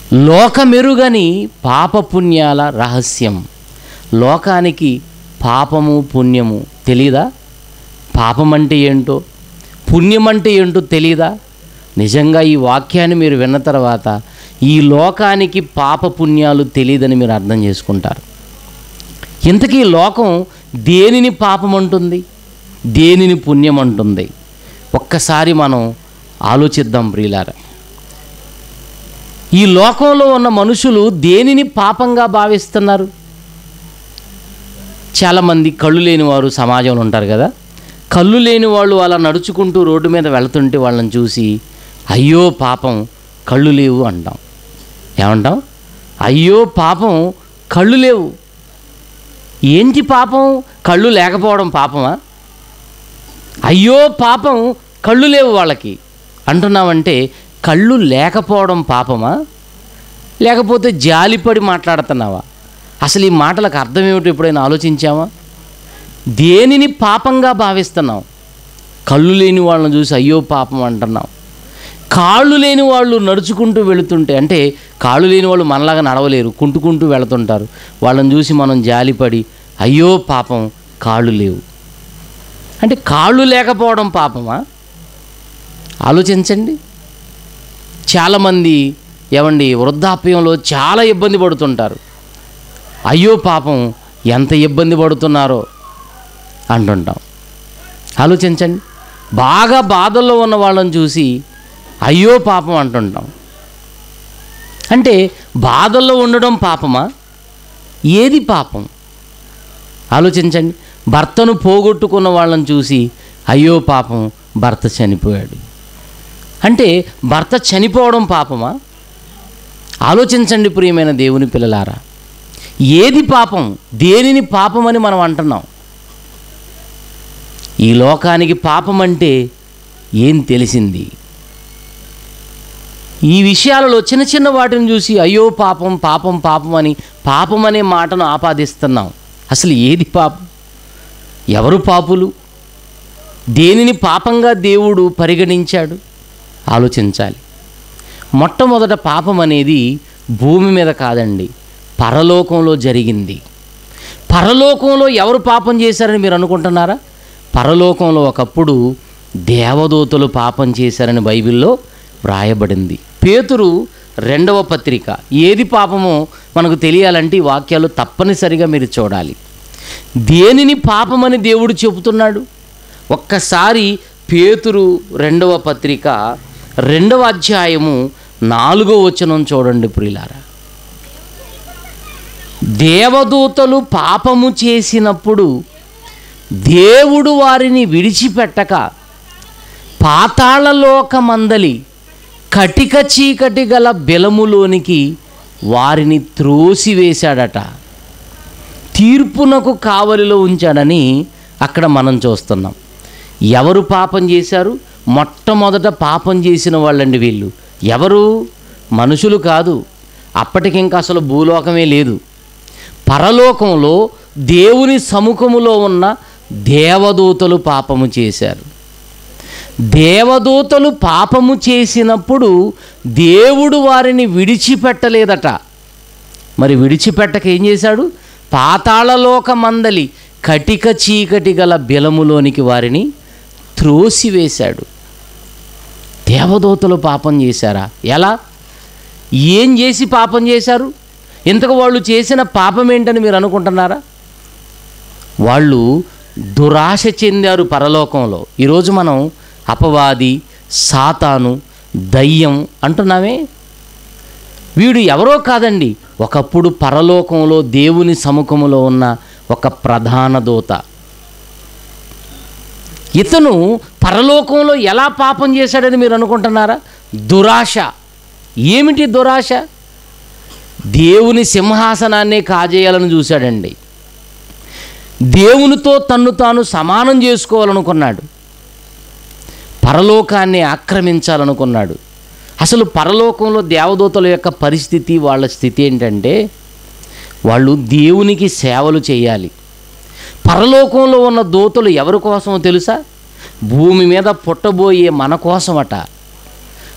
లోకమెరుగని పాపపుణ్యాల రహస్యం లోకానికి పాపము పుణ్యము తెలీదా పాపం అంటే ఏంటో పుణ్యం అంటే ఏంటో తెలీదా నిజంగా ఈ వాక్యాన్ని మీరు విన్న తర్వాత ఈ లోకానికి పాప పుణ్యాలు తెలియదని మీరు అర్థం చేసుకుంటారు ఇంతకీ ఈ లోకం దేనిని పాపం అంటుంది దేనిని పుణ్యం అంటుంది ఒక్కసారి మనం ఆలోచిద్దాం ప్రియులారా ఈ లోకంలో ఉన్న మనుషులు దేనిని పాపంగా భావిస్తున్నారు చాలామంది కళ్ళు లేని వారు సమాజంలో ఉంటారు కదా కళ్ళు లేని వాళ్ళు అలా నడుచుకుంటూ రోడ్డు మీద వెళ్తుంటే వాళ్ళని చూసి అయ్యో పాపం కళ్ళు లేవు అంటాం ఏమంటాం అయ్యో పాపం కళ్ళు లేవు ఏంటి పాపం కళ్ళు లేకపోవడం పాపమా అయ్యో పాపం కళ్ళు లేవు వాళ్ళకి అంటున్నామంటే కళ్ళు లేకపోవడం పాపమా లేకపోతే జాలిపడి మాట్లాడుతున్నావా అసలు ఈ మాటలకు అర్థం ఏమిటో ఎప్పుడైనా ఆలోచించావా దేనిని పాపంగా భావిస్తున్నాం కళ్ళు లేని వాళ్ళని చూసి అయ్యో పాపం అంటున్నాం కాళ్ళు లేని వాళ్ళు నడుచుకుంటూ వెళుతుంటే అంటే కాళ్ళు లేని వాళ్ళు మనలాగా నడవలేరు కుంటుకుంటూ వెళుతుంటారు వాళ్ళని చూసి మనం జాలిపడి అయ్యో పాపం కాళ్ళు లేవు అంటే కాళ్ళు లేకపోవడం పాపమా ఆలోచించండి చాలామంది ఏమండి వృద్ధాప్యంలో చాలా ఇబ్బంది పడుతుంటారు అయ్యో పాపం ఎంత ఇబ్బంది పడుతున్నారో అంటుంటాం ఆలోచించండి బాగా బాధల్లో ఉన్న వాళ్ళని చూసి అయ్యో పాపం అంటుంటాం అంటే బాధల్లో ఉండడం పాపమా ఏది పాపం ఆలోచించండి భర్తను పోగొట్టుకున్న వాళ్ళని చూసి అయ్యో పాపం భర్త చనిపోయాడు అంటే భర్త చనిపోవడం పాపమా ఆలోచించండి ప్రియమైన దేవుని పిల్లలారా ఏది పాపం దేనిని పాపమని మనం అంటున్నాం ఈ లోకానికి పాపం అంటే ఏం తెలిసింది ఈ విషయాలలో చిన్న చిన్న వాటిని చూసి అయ్యో పాపం పాపం పాపం అని పాపం అనే మాటను ఆపాదిస్తున్నాం అసలు ఏది పాపం ఎవరు పాపులు దేనిని పాపంగా దేవుడు పరిగణించాడు ఆలోచించాలి మొట్టమొదట పాపం అనేది భూమి మీద కాదండి పరలోకంలో జరిగింది పరలోకంలో ఎవరు పాపం చేశారని మీరు అనుకుంటున్నారా పరలోకంలో ఒకప్పుడు దేవదూతలు పాపం చేశారని బైబిల్లో వ్రాయబడింది పేతురు రెండవ పత్రిక ఏది పాపమో మనకు తెలియాలంటే ఈ వాక్యాలు తప్పనిసరిగా మీరు చూడాలి దేనిని పాపమని దేవుడు చెబుతున్నాడు ఒక్కసారి పేతురు రెండవ పత్రిక రెండవ అధ్యాయము నాలుగో వచనం చూడండి ప్రియులారా దేవదూతలు పాపము చేసినప్పుడు దేవుడు వారిని విడిచిపెట్టక పాతాళలోకమందలి కటిక చీకటి గల బెలములోనికి వారిని త్రోసివేశాడట తీర్పునకు కావలిలో ఉంచాడని అక్కడ మనం చూస్తున్నాం ఎవరు పాపం చేశారు మొట్టమొదట పాపం చేసిన వాళ్ళండి వీళ్ళు ఎవరు మనుషులు కాదు అప్పటికింక అసలు భూలోకమే లేదు పరలోకంలో దేవుని సముఖములో ఉన్న దేవదూతలు పాపము చేశారు దేవదూతలు పాపము చేసినప్పుడు దేవుడు వారిని విడిచిపెట్టలేదట మరి విడిచిపెట్టక ఏం చేశాడు పాతాళలోక మందలి కటిక చీకటి గల బిలములోనికి వారిని త్రోసివేశాడు దేవదూతలు పాపం చేశారా ఎలా ఏం చేసి పాపం చేశారు ఇంతకు వాళ్ళు చేసిన పాపం ఏంటని మీరు అనుకుంటున్నారా వాళ్ళు దురాశ చెందారు పరలోకంలో ఈరోజు మనం అపవాది సాతాను దయ్యం అంటున్నామే వీడు ఎవరో కాదండి ఒకప్పుడు పరలోకంలో దేవుని సముఖములో ఉన్న ఒక ప్రధాన దూత ఇతను పరలోకంలో ఎలా పాపం చేశాడని మీరు అనుకుంటున్నారా దురాశ ఏమిటి దురాశ దేవుని సింహాసనాన్నే కాజేయాలని చూశాడండి దేవునితో తన్ను తాను సమానం చేసుకోవాలనుకున్నాడు పరలోకాన్ని ఆక్రమించాలనుకున్నాడు అసలు పరలోకంలో దేవదూతల యొక్క పరిస్థితి వాళ్ళ స్థితి ఏంటంటే వాళ్ళు దేవునికి సేవలు చేయాలి పరలోకంలో ఉన్న దూతలు ఎవరి కోసమో తెలుసా భూమి మీద పుట్టబోయే మన కోసమట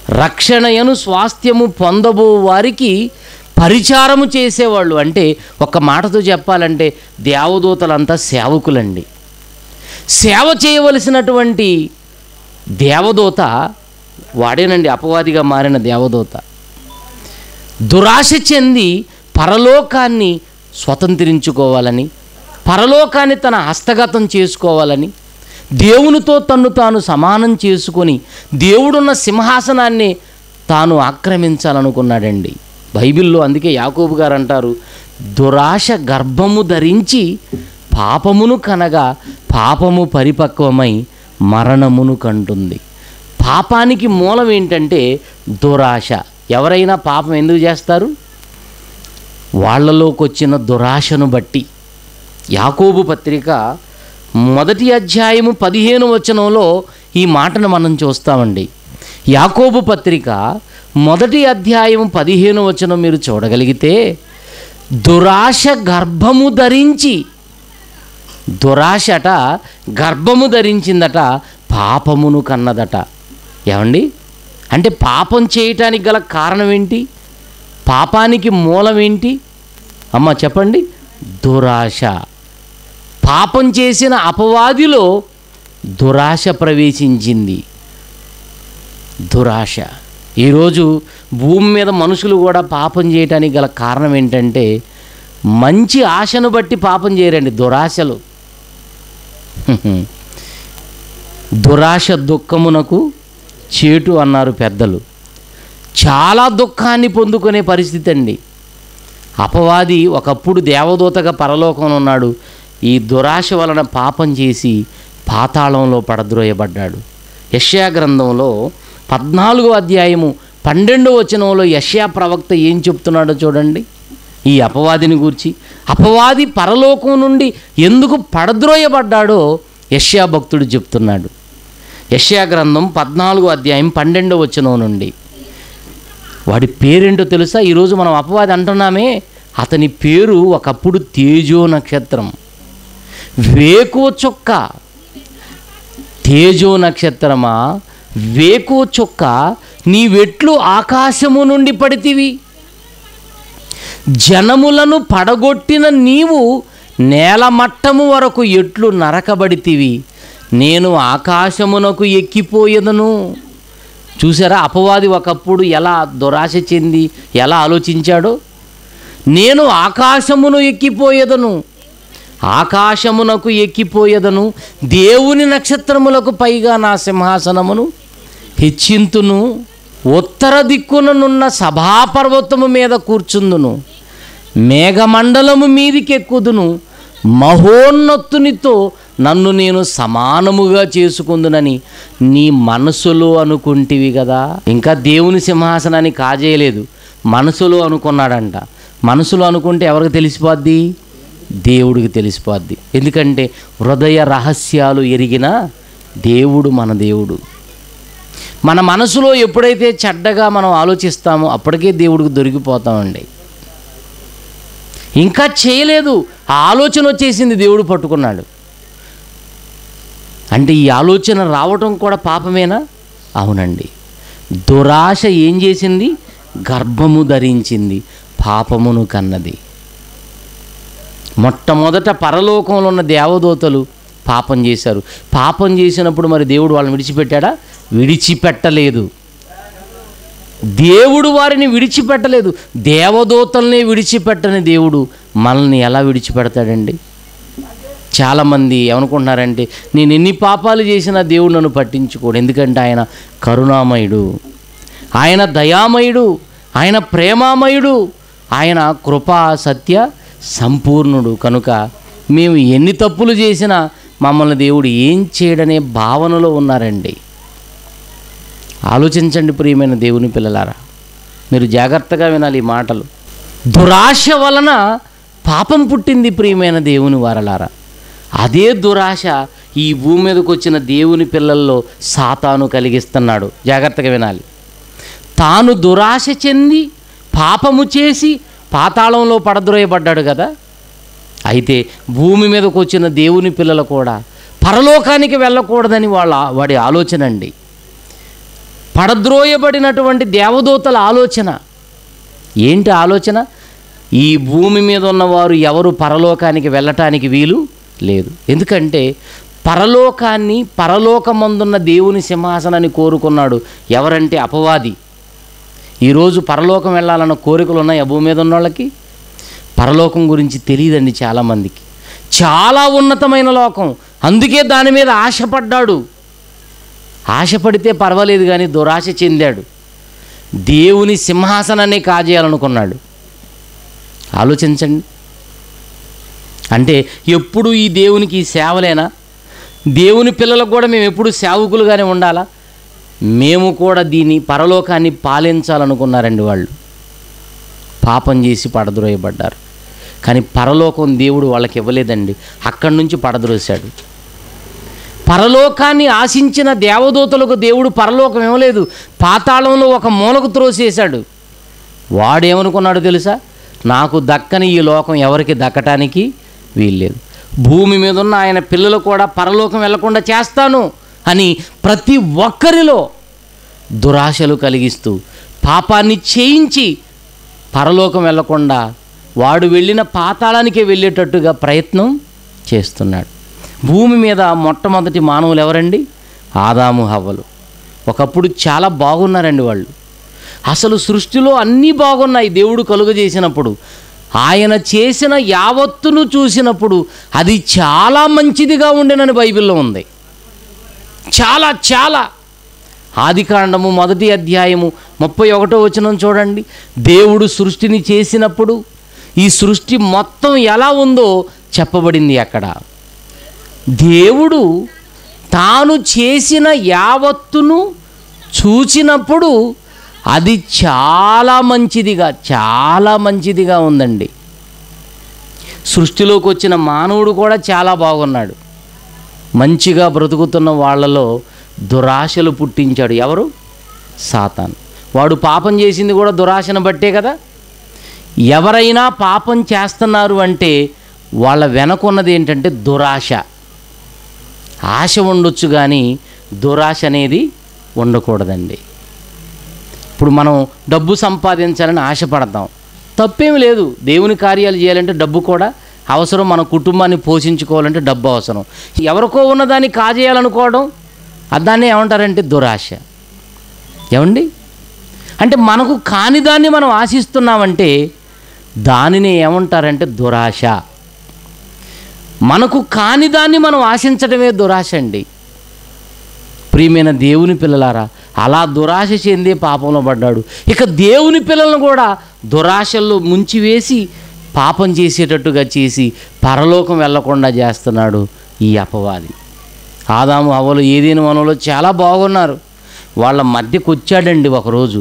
రక్షణయను స్వాస్థ్యము పొందబో వారికి పరిచారము చేసేవాళ్ళు అంటే ఒక మాటతో చెప్పాలంటే దేవదూతలంతా సేవకులండి సేవ చేయవలసినటువంటి దేవదూత వాడేనండి అపవాదిగా మారిన దేవదూత దురాశ చెంది పరలోకాన్ని స్వతంత్రించుకోవాలని పరలోకాన్ని తన హస్తగతం చేసుకోవాలని దేవునితో తన్ను తాను సమానం చేసుకొని దేవుడున్న సింహాసనాన్ని తాను ఆక్రమించాలనుకున్నాడండి బైబిల్లో అందుకే యాకోబు గారు అంటారు దురాశ గర్భము ధరించి పాపమును కనగా పాపము పరిపక్వమై మరణమును కంటుంది పాపానికి మూలం ఏంటంటే దురాశ ఎవరైనా పాపం ఎందుకు చేస్తారు వాళ్ళలోకి వచ్చిన దురాశను బట్టి యాకోబు పత్రిక మొదటి అధ్యాయము పదిహేను వచనంలో ఈ మాటను మనం చూస్తామండి యాకోబు పత్రిక మొదటి అధ్యాయం పదిహేను వచనం మీరు చూడగలిగితే దురాశ గర్భము ధరించి దురాశట గర్భము ధరించిందట పాపమును కన్నదట ఏమండి అంటే పాపం చేయటానికి గల కారణం ఏంటి పాపానికి మూలం ఏంటి అమ్మ చెప్పండి దురాశ పాపం చేసిన అపవాదిలో దురాశ ప్రవేశించింది దురాశ ఈరోజు భూమి మీద మనుషులు కూడా పాపం చేయటానికి గల కారణం ఏంటంటే మంచి ఆశను బట్టి పాపం చేయరండి దురాశలు దురాశ దుఃఖమునకు చేటు అన్నారు పెద్దలు చాలా దుఃఖాన్ని పొందుకునే పరిస్థితి అండి అపవాది ఒకప్పుడు దేవదూతగా పరలోకంలో ఉన్నాడు ఈ దురాశ వలన పాపం చేసి పాతాళంలో పడద్రోయబడ్డాడు యష్యా గ్రంథంలో పద్నాలుగో అధ్యాయము పన్నెండో వచనంలో యష్యా ప్రవక్త ఏం చెప్తున్నాడో చూడండి ఈ అపవాదిని గూర్చి అపవాది పరలోకం నుండి ఎందుకు పడద్రోయబడ్డాడో యష్యా భక్తుడు చెప్తున్నాడు యష్యా గ్రంథం పద్నాలుగో అధ్యాయం పన్నెండో వచనం నుండి వాడి పేరేంటో తెలుసా ఈరోజు మనం అపవాది అంటున్నామే అతని పేరు ఒకప్పుడు తేజో నక్షత్రం వేకో చొక్క తేజో నక్షత్రమా వేకో చొక్క నీవెట్లు ఆకాశము నుండి పడితివి జనములను పడగొట్టిన నీవు నేలమట్టము వరకు ఎట్లు నరకబడితివి నేను ఆకాశమునకు ఎక్కిపోయేదను చూసారా అపవాది ఒకప్పుడు ఎలా దురాశ చెంది ఎలా ఆలోచించాడో నేను ఆకాశమును ఎక్కిపోయేదను ఆకాశమునకు ఎక్కిపోయేదను దేవుని నక్షత్రములకు పైగా నా సింహాసనమును హెచ్చింతును ఉత్తర దిక్కుననున్న సభాపర్వతము మీద కూర్చుందును మేఘమండలము మీదికెక్కుదును మహోన్నతునితో నన్ను నేను సమానముగా చేసుకుందునని నీ మనసులో అనుకుంటివి కదా ఇంకా దేవుని సింహాసనాన్ని కాజేయలేదు మనసులో అనుకున్నాడంట మనసులో అనుకుంటే ఎవరికి తెలిసిపోద్ది దేవుడికి తెలిసిపోద్ది ఎందుకంటే హృదయ రహస్యాలు ఎరిగిన దేవుడు మన దేవుడు మన మనసులో ఎప్పుడైతే చెడ్డగా మనం ఆలోచిస్తామో అప్పటికే దేవుడికి దొరికిపోతామండి ఇంకా చేయలేదు ఆ ఆలోచన వచ్చేసింది దేవుడు పట్టుకున్నాడు అంటే ఈ ఆలోచన రావటం కూడా పాపమేనా అవునండి దురాశ ఏం చేసింది గర్భము ధరించింది పాపమును కన్నది మొట్టమొదట పరలోకంలో ఉన్న దేవదూతలు పాపం చేశారు పాపం చేసినప్పుడు మరి దేవుడు వాళ్ళని విడిచిపెట్టాడా విడిచిపెట్టలేదు దేవుడు వారిని విడిచిపెట్టలేదు దేవదూతల్ని విడిచిపెట్టని దేవుడు మనల్ని ఎలా విడిచిపెడతాడండి చాలామంది ఏమనుకుంటున్నారంటే నేను ఎన్ని పాపాలు చేసినా దేవుడు నన్ను పట్టించుకోడు ఎందుకంటే ఆయన కరుణామయుడు ఆయన దయామయుడు ఆయన ప్రేమామయుడు ఆయన కృపా సత్య సంపూర్ణుడు కనుక మేము ఎన్ని తప్పులు చేసినా మమ్మల్ని దేవుడు ఏం చేయడనే భావనలో ఉన్నారండి ఆలోచించండి ప్రియమైన దేవుని పిల్లలారా మీరు జాగ్రత్తగా వినాలి ఈ మాటలు దురాశ వలన పాపం పుట్టింది ప్రియమైన దేవుని వారలారా అదే దురాశ ఈ భూమి మీదకి వచ్చిన దేవుని పిల్లల్లో సాతాను కలిగిస్తున్నాడు జాగ్రత్తగా వినాలి తాను దురాశ చెంది పాపము చేసి పాతాళంలో పడద్రోయబడ్డాడు కదా అయితే భూమి మీదకి వచ్చిన దేవుని పిల్లలు కూడా పరలోకానికి వెళ్ళకూడదని వాళ్ళ వాడి ఆలోచన అండి పడద్రోయబడినటువంటి దేవదూతల ఆలోచన ఏంటి ఆలోచన ఈ భూమి మీద ఉన్నవారు ఎవరు పరలోకానికి వెళ్ళటానికి వీలు లేదు ఎందుకంటే పరలోకాన్ని పరలోకమందున్న దేవుని సింహాసనాన్ని కోరుకున్నాడు ఎవరంటే అపవాది ఈరోజు పరలోకం వెళ్ళాలన్న కోరికలు ఉన్నాయి ఆ భూమి మీద ఉన్న వాళ్ళకి పరలోకం గురించి తెలియదండి చాలామందికి చాలా ఉన్నతమైన లోకం అందుకే దాని మీద ఆశపడ్డాడు ఆశపడితే పర్వాలేదు కానీ దురాశ చెందాడు దేవుని సింహాసనాన్ని కాజేయాలనుకున్నాడు ఆలోచించండి అంటే ఎప్పుడు ఈ దేవునికి ఈ సేవలేనా దేవుని పిల్లలకు కూడా మేము ఎప్పుడు సేవకులుగానే ఉండాలా మేము కూడా దీన్ని పరలోకాన్ని పాలించాలనుకున్నారండి వాళ్ళు పాపం చేసి పడద్రోయబడ్డారు కానీ పరలోకం దేవుడు వాళ్ళకి ఇవ్వలేదండి అక్కడి నుంచి పడద్రోశాడు పరలోకాన్ని ఆశించిన దేవదూతలకు దేవుడు పరలోకం ఇవ్వలేదు పాతాళంలో ఒక మూలకు త్రోసేశాడు వాడేమనుకున్నాడు తెలుసా నాకు దక్కని ఈ లోకం ఎవరికి దక్కటానికి వీల్లేదు భూమి మీద ఉన్న ఆయన పిల్లలు కూడా పరలోకం వెళ్లకుండా చేస్తాను అని ప్రతి ఒక్కరిలో దురాశలు కలిగిస్తూ పాపాన్ని చేయించి పరలోకం వెళ్లకుండా వాడు వెళ్ళిన పాతాళానికే వెళ్ళేటట్టుగా ప్రయత్నం చేస్తున్నాడు భూమి మీద మొట్టమొదటి మానవులు ఎవరండి ఆదాము హవ్వలు ఒకప్పుడు చాలా బాగున్నారండి వాళ్ళు అసలు సృష్టిలో అన్నీ బాగున్నాయి దేవుడు కలుగజేసినప్పుడు ఆయన చేసిన యావత్తును చూసినప్పుడు అది చాలా మంచిదిగా ఉండేనని బైబిల్లో ఉంది చాలా చాలా ఆదికాండము మొదటి అధ్యాయము ముప్పై ఒకటో వచనం చూడండి దేవుడు సృష్టిని చేసినప్పుడు ఈ సృష్టి మొత్తం ఎలా ఉందో చెప్పబడింది అక్కడ దేవుడు తాను చేసిన యావత్తును చూచినప్పుడు అది చాలా మంచిదిగా చాలా మంచిదిగా ఉందండి సృష్టిలోకి వచ్చిన మానవుడు కూడా చాలా బాగున్నాడు మంచిగా బ్రతుకుతున్న వాళ్ళలో దురాశలు పుట్టించాడు ఎవరు సాతాన్ వాడు పాపం చేసింది కూడా దురాశను బట్టే కదా ఎవరైనా పాపం చేస్తున్నారు అంటే వాళ్ళ వెనకున్నది ఏంటంటే దురాశ ఆశ ఉండొచ్చు కానీ దురాశ అనేది ఉండకూడదండి ఇప్పుడు మనం డబ్బు సంపాదించాలని ఆశపడతాం తప్పేమి లేదు దేవుని కార్యాలు చేయాలంటే డబ్బు కూడా అవసరం మన కుటుంబాన్ని పోషించుకోవాలంటే డబ్బు అవసరం ఎవరికో ఉన్నదాన్ని కాజేయాలనుకోవడం దాన్ని ఏమంటారంటే దురాశ ఏమండి అంటే మనకు కాని దాన్ని మనం ఆశిస్తున్నామంటే దానిని ఏమంటారంటే దురాశ మనకు కాని దాన్ని మనం ఆశించడమే దురాశ అండి ప్రియమైన దేవుని పిల్లలారా అలా దురాశ చెందే పాపంలో పడ్డాడు ఇక దేవుని పిల్లలను కూడా దురాశల్లో ముంచివేసి పాపం చేసేటట్టుగా చేసి పరలోకం వెళ్లకుండా చేస్తున్నాడు ఈ అపవాది ఆదాము అవలు ఏదేని వనంలో చాలా బాగున్నారు వాళ్ళ మధ్యకు వచ్చాడండి ఒకరోజు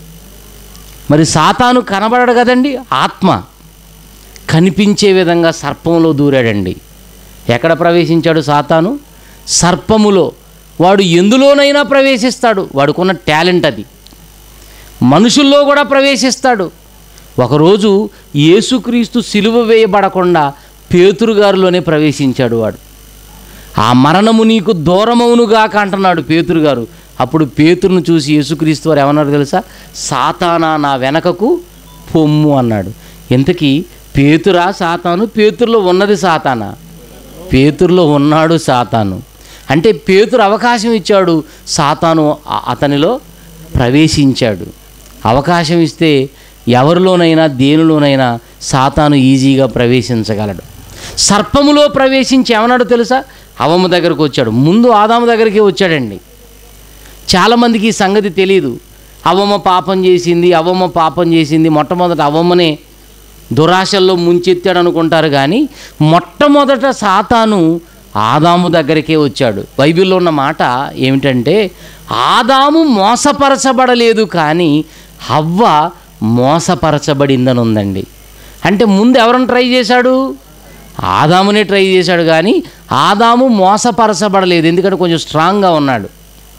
మరి సాతాను కనబడడు కదండి ఆత్మ కనిపించే విధంగా సర్పంలో దూరాడండి ఎక్కడ ప్రవేశించాడు సాతాను సర్పములో వాడు ఎందులోనైనా ప్రవేశిస్తాడు వాడుకున్న టాలెంట్ అది మనుషుల్లో కూడా ప్రవేశిస్తాడు ఒకరోజు యేసుక్రీస్తు సిలువ వేయబడకుండా పేతురుగారిలోనే ప్రవేశించాడు వాడు ఆ మరణము నీకు దూరమవునుగాక అంటున్నాడు పేతురు గారు అప్పుడు పేతురును చూసి యేసుక్రీస్తు వారు ఏమన్నారు తెలుసా సాతానా నా వెనకకు పొమ్ము అన్నాడు ఇంతకీ పేతురా సాతాను పేతురులో ఉన్నది సాతానా పేతురులో ఉన్నాడు సాతాను అంటే పేతురు అవకాశం ఇచ్చాడు సాతాను ఆ- అతనిలో ప్రవేశించాడు అవకాశం ఇస్తే ఎవరిలోనైనా దేనిలోనైనా సాతాను ఈజీగా ప్రవేశించగలడు సర్పములో ప్రవేశించి ఏమన్నాడు తెలుసా అవమ్మ దగ్గరకు వచ్చాడు ముందు ఆదాము దగ్గరికి వచ్చాడండి చాలామందికి ఈ సంగతి తెలియదు అవమ్మ పాపం చేసింది అవమ్మ పాపం చేసింది మొట్టమొదట అవమ్మనే దురాశల్లో ముంచెత్తాడు అనుకుంటారు కానీ మొట్టమొదట సాతాను ఆదాము దగ్గరికే వచ్చాడు బైబిల్లో ఉన్న మాట ఏమిటంటే ఆదాము మోసపరచబడలేదు కానీ హవ్వ మోసపరచబడిందని ఉందండి అంటే ముందు ఎవరిని ట్రై చేశాడు ఆదామునే ట్రై చేశాడు కానీ ఆదాము మోసపరచబడలేదు ఎందుకంటే కొంచెం స్ట్రాంగ్గా ఉన్నాడు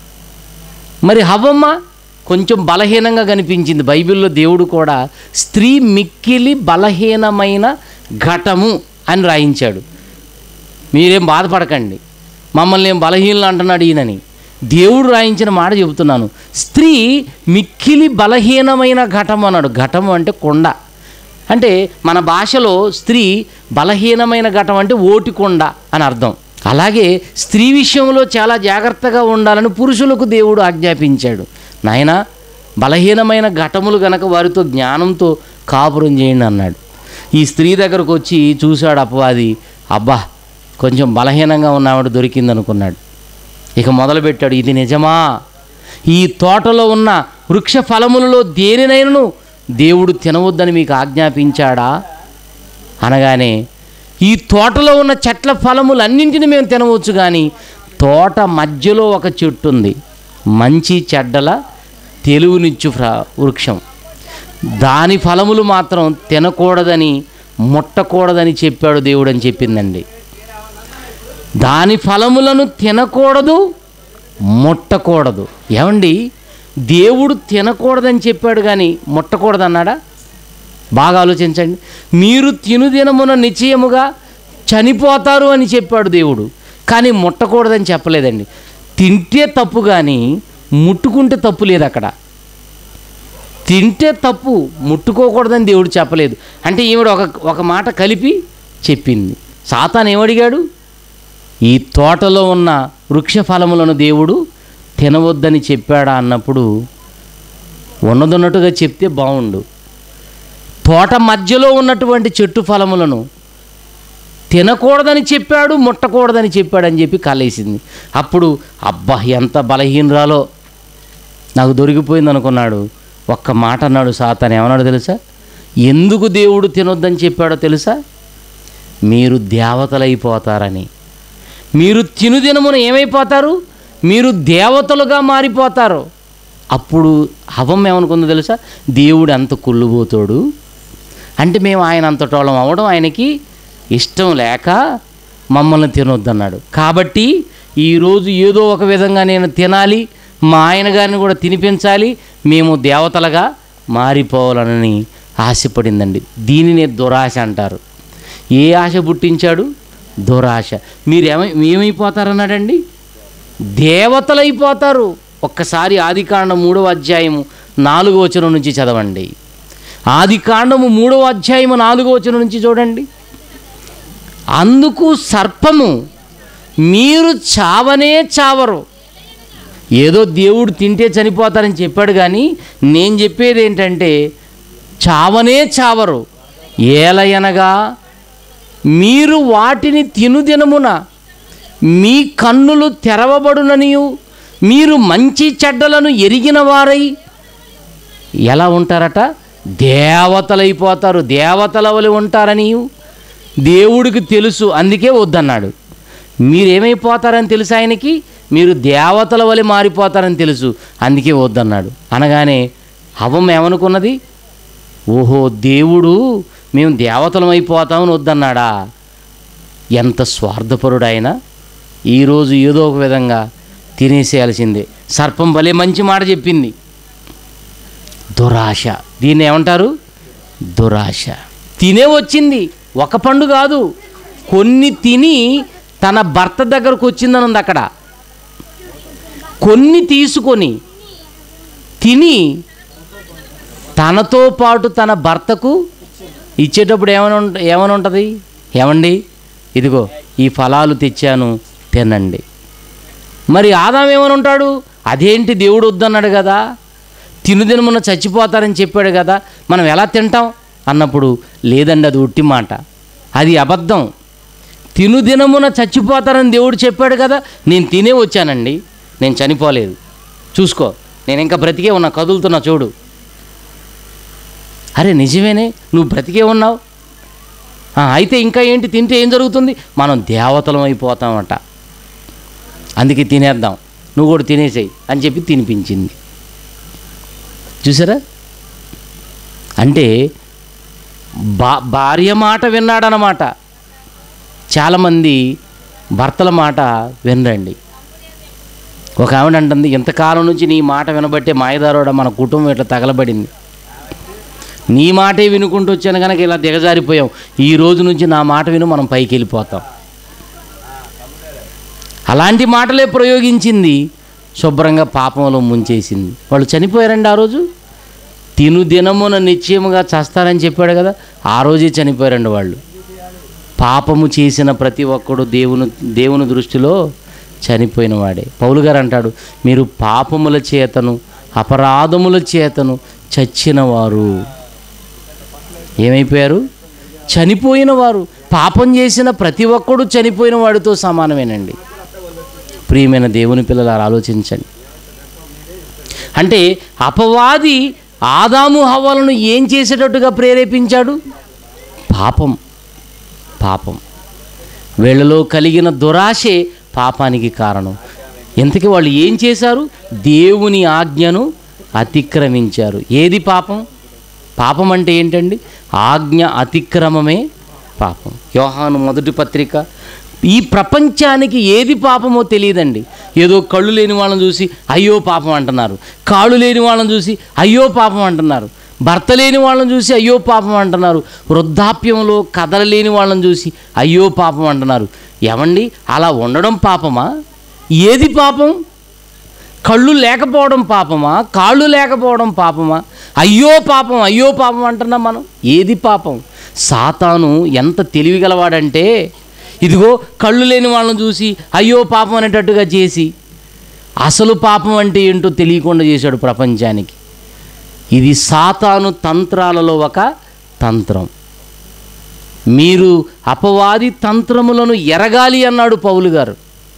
మరి హవ్వమ్మ కొంచెం బలహీనంగా కనిపించింది బైబిల్లో దేవుడు కూడా స్త్రీ మిక్కిలి బలహీనమైన ఘటము అని రాయించాడు మీరేం బాధపడకండి మమ్మల్ని ఏం బలహీనలు అంటున్నాడు ఈయనని దేవుడు రాయించిన మాట చెబుతున్నాను స్త్రీ మిక్కిలి బలహీనమైన ఘటం అన్నాడు ఘటం అంటే కొండ అంటే మన భాషలో స్త్రీ బలహీనమైన ఘటం అంటే ఓటి కొండ అని అర్థం అలాగే స్త్రీ విషయంలో చాలా జాగ్రత్తగా ఉండాలని పురుషులకు దేవుడు ఆజ్ఞాపించాడు నాయన బలహీనమైన ఘటములు గనక వారితో జ్ఞానంతో కాపురం చేయండి అన్నాడు ఈ స్త్రీ దగ్గరకు వచ్చి చూశాడు అపవాది అబ్బా కొంచెం బలహీనంగా ఉన్నవాడు దొరికింది అనుకున్నాడు ఇక మొదలుపెట్టాడు ఇది నిజమా ఈ తోటలో ఉన్న వృక్ష ఫలములలో దేనినైనను దేవుడు తినవద్దని మీకు ఆజ్ఞాపించాడా అనగానే ఈ తోటలో ఉన్న చెట్ల ఫలములన్నింటిని మేము తినవచ్చు కానీ తోట మధ్యలో ఒక చెట్టు ఉంది మంచి చెడ్డల తెలుగునిచ్చు ఫ్ర వృక్షం దాని ఫలములు మాత్రం తినకూడదని ముట్టకూడదని చెప్పాడు దేవుడు అని చెప్పిందండి దాని ఫలములను తినకూడదు ముట్టకూడదు ఏమండి దేవుడు తినకూడదని చెప్పాడు కానీ ముట్టకూడదు అన్నాడా బాగా ఆలోచించండి మీరు తినుదినమున నిశ్చయముగా చనిపోతారు అని చెప్పాడు దేవుడు కానీ ముట్టకూడదని చెప్పలేదండి తింటే తప్పు కానీ ముట్టుకుంటే తప్పు లేదు అక్కడ తింటే తప్పు ముట్టుకోకూడదని దేవుడు చెప్పలేదు అంటే ఈవిడ ఒక ఒక మాట కలిపి చెప్పింది సాతాన్ ఏమడిగాడు ఈ తోటలో ఉన్న వృక్ష ఫలములను దేవుడు తినవద్దని చెప్పాడా అన్నప్పుడు ఉన్నదన్నట్టుగా చెప్తే బాగుండు తోట మధ్యలో ఉన్నటువంటి చెట్టు ఫలములను తినకూడదని చెప్పాడు ముట్టకూడదని చెప్పాడని చెప్పి కలేసింది అప్పుడు అబ్బా ఎంత బలహీనరాలో నాకు దొరికిపోయింది అనుకున్నాడు ఒక్క మాట అన్నాడు సాతాన్ ఏమన్నాడు తెలుసా ఎందుకు దేవుడు తినొద్దని చెప్పాడో తెలుసా మీరు దేవతలైపోతారని మీరు తినుదినమున ఏమైపోతారు మీరు దేవతలుగా మారిపోతారు అప్పుడు హవం ఏమనుకుందో తెలుసా దేవుడు అంత కుళ్ళుబోతాడు అంటే మేము ఆయన అంతటోళం అవ్వడం ఆయనకి ఇష్టం లేక మమ్మల్ని తినొద్దన్నాడు కాబట్టి ఈరోజు ఏదో ఒక విధంగా నేను తినాలి మా ఆయన గారిని కూడా తినిపించాలి మేము దేవతలుగా మారిపోవాలని ఆశపడిందండి దీనినే దురాశ అంటారు ఏ ఆశ పుట్టించాడు దురాశ మీరు ఏమై ఏమైపోతారన్నాడండి దేవతలైపోతారు ఒక్కసారి ఆదికాండం మూడవ అధ్యాయము నాలుగో వచనం నుంచి చదవండి ఆదికాండము మూడవ అధ్యాయము నాలుగో వచనం నుంచి చూడండి అందుకు సర్పము మీరు చావనే చావరు ఏదో దేవుడు తింటే చనిపోతారని చెప్పాడు కానీ నేను చెప్పేది ఏంటంటే చావనే చావరు ఏలయనగా మీరు వాటిని తినుదినమున మీ కన్నులు తెరవబడుననియు మీరు మంచి చెడ్డలను ఎరిగిన వారై ఎలా ఉంటారట దేవతలైపోతారు దేవతల వలె ఉంటారని దేవుడికి తెలుసు అందుకే వద్దన్నాడు మీరేమైపోతారని తెలుసు ఆయనకి మీరు దేవతల వలె మారిపోతారని తెలుసు అందుకే వద్దన్నాడు అనగానే హవం ఏమనుకున్నది ఓహో దేవుడు మేము దేవతలం అయిపోతామని వద్దన్నాడా ఎంత స్వార్థపరుడు ఆయన ఈరోజు ఏదో ఒక విధంగా తినేసేయాల్సిందే సర్పం భలే మంచి మాట చెప్పింది దురాశ దీన్ని ఏమంటారు దురాశ తినే వచ్చింది ఒక పండు కాదు కొన్ని తిని తన భర్త దగ్గరకు వచ్చిందని ఉంది అక్కడ కొన్ని తీసుకొని తిని తనతో పాటు తన భర్తకు ఇచ్చేటప్పుడు ఏమని ఉంట ఏమని ఉంటుంది ఏమండి ఇదిగో ఈ ఫలాలు తెచ్చాను తినండి మరి ఆదాం ఏమని ఉంటాడు అదేంటి దేవుడు వద్దన్నాడు కదా తినుదినమున చచ్చిపోతారని చెప్పాడు కదా మనం ఎలా తింటాం అన్నప్పుడు లేదండి అది ఉట్టి మాట అది అబద్ధం తినుదినమున చచ్చిపోతారని దేవుడు చెప్పాడు కదా నేను తినే వచ్చానండి నేను చనిపోలేదు చూసుకో నేను ఇంకా బ్రతికే ఉన్నా కదులుతున్నా చూడు అరే నిజమేనే నువ్వు బ్రతికే ఉన్నావు "ఆ, అయితే ఇంకా ఏంటి తింటే ఏం జరుగుతుంది మనం దేవతలం అయిపోతామట అందుకే తినేద్దాం నువ్వు కూడా తినేసేయి అని చెప్పి తినిపించింది చూసారా అంటే బా భార్య మాట విన్నాడనమాట చాలామంది భర్తల మాట వినరండి ఒక ఆవిడ అంటుంది ఇంతకాలం నుంచి నీ మాట వినబట్టే మాయదారోడ మన కుటుంబం ఇట్లా తగలబడింది నీ మాటే వినుకుంటూ వచ్చాను కనుక ఇలా దిగజారిపోయాం ఈ రోజు నుంచి నా మాట విను మనం పైకి వెళ్ళిపోతాం అలాంటి మాటలే ప్రయోగించింది శుభ్రంగా పాపంలో ముంచేసింది వాళ్ళు చనిపోయారండి ఆ రోజు తిను దినమున నిశ్చయముగా చస్తారని చెప్పాడు కదా ఆ రోజే చనిపోయారండి వాళ్ళు పాపము చేసిన ప్రతి ఒక్కడు దేవుని దేవుని దృష్టిలో చనిపోయిన వాడే పౌలు గారు అంటాడు మీరు పాపముల చేతను అపరాధముల చేతను చచ్చిన వారు ఏమైపోయారు చనిపోయిన వారు పాపం చేసిన ప్రతి ఒక్కడు చనిపోయిన వాడితో సమానమేనండి ప్రియమైన దేవుని పిల్లలు ఆలోచించండి అంటే అపవాది ఆదాము హవ్వలను ఏం చేసేటట్టుగా ప్రేరేపించాడు పాపం పాపం వీళ్ళలో కలిగిన దురాశే పాపానికి కారణం ఇంతకీ వాళ్ళు ఏం చేశారు దేవుని ఆజ్ఞను అతిక్రమించారు ఏది పాపం పాపం అంటే ఏంటండి ఆజ్ఞ అతిక్రమమే పాపం యోహాను మొదటి పత్రిక ఈ ప్రపంచానికి ఏది పాపమో తెలియదండి ఏదో కళ్ళు లేని వాళ్ళని చూసి అయ్యో పాపం అంటున్నారు కాళ్ళు లేని వాళ్ళని చూసి అయ్యో పాపం అంటున్నారు భర్త లేని వాళ్ళని చూసి అయ్యో పాపం అంటున్నారు వృద్ధాప్యంలో కదలలేని వాళ్ళని చూసి అయ్యో పాపం అంటున్నారు ఏమండి అలా ఉండడం పాపమా ఏది పాపం కళ్ళు లేకపోవడం పాపమా కాళ్ళు లేకపోవడం పాపమా అయ్యో పాపం అయ్యో పాపం అంటున్నాం మనం ఏది పాపం సాతాను ఎంత తెలివిగలవాడంటే ఇదిగో కళ్ళు లేని వాళ్ళని చూసి అయ్యో పాపం అనేటట్టుగా చేసి అసలు పాపం అంటే ఏంటో తెలియకుండా చేశాడు ప్రపంచానికి ఇది సాతాను తంత్రాలలో ఒక తంత్రం మీరు అపవాది తంత్రములను ఎరగాలి అన్నాడు పౌలు గారు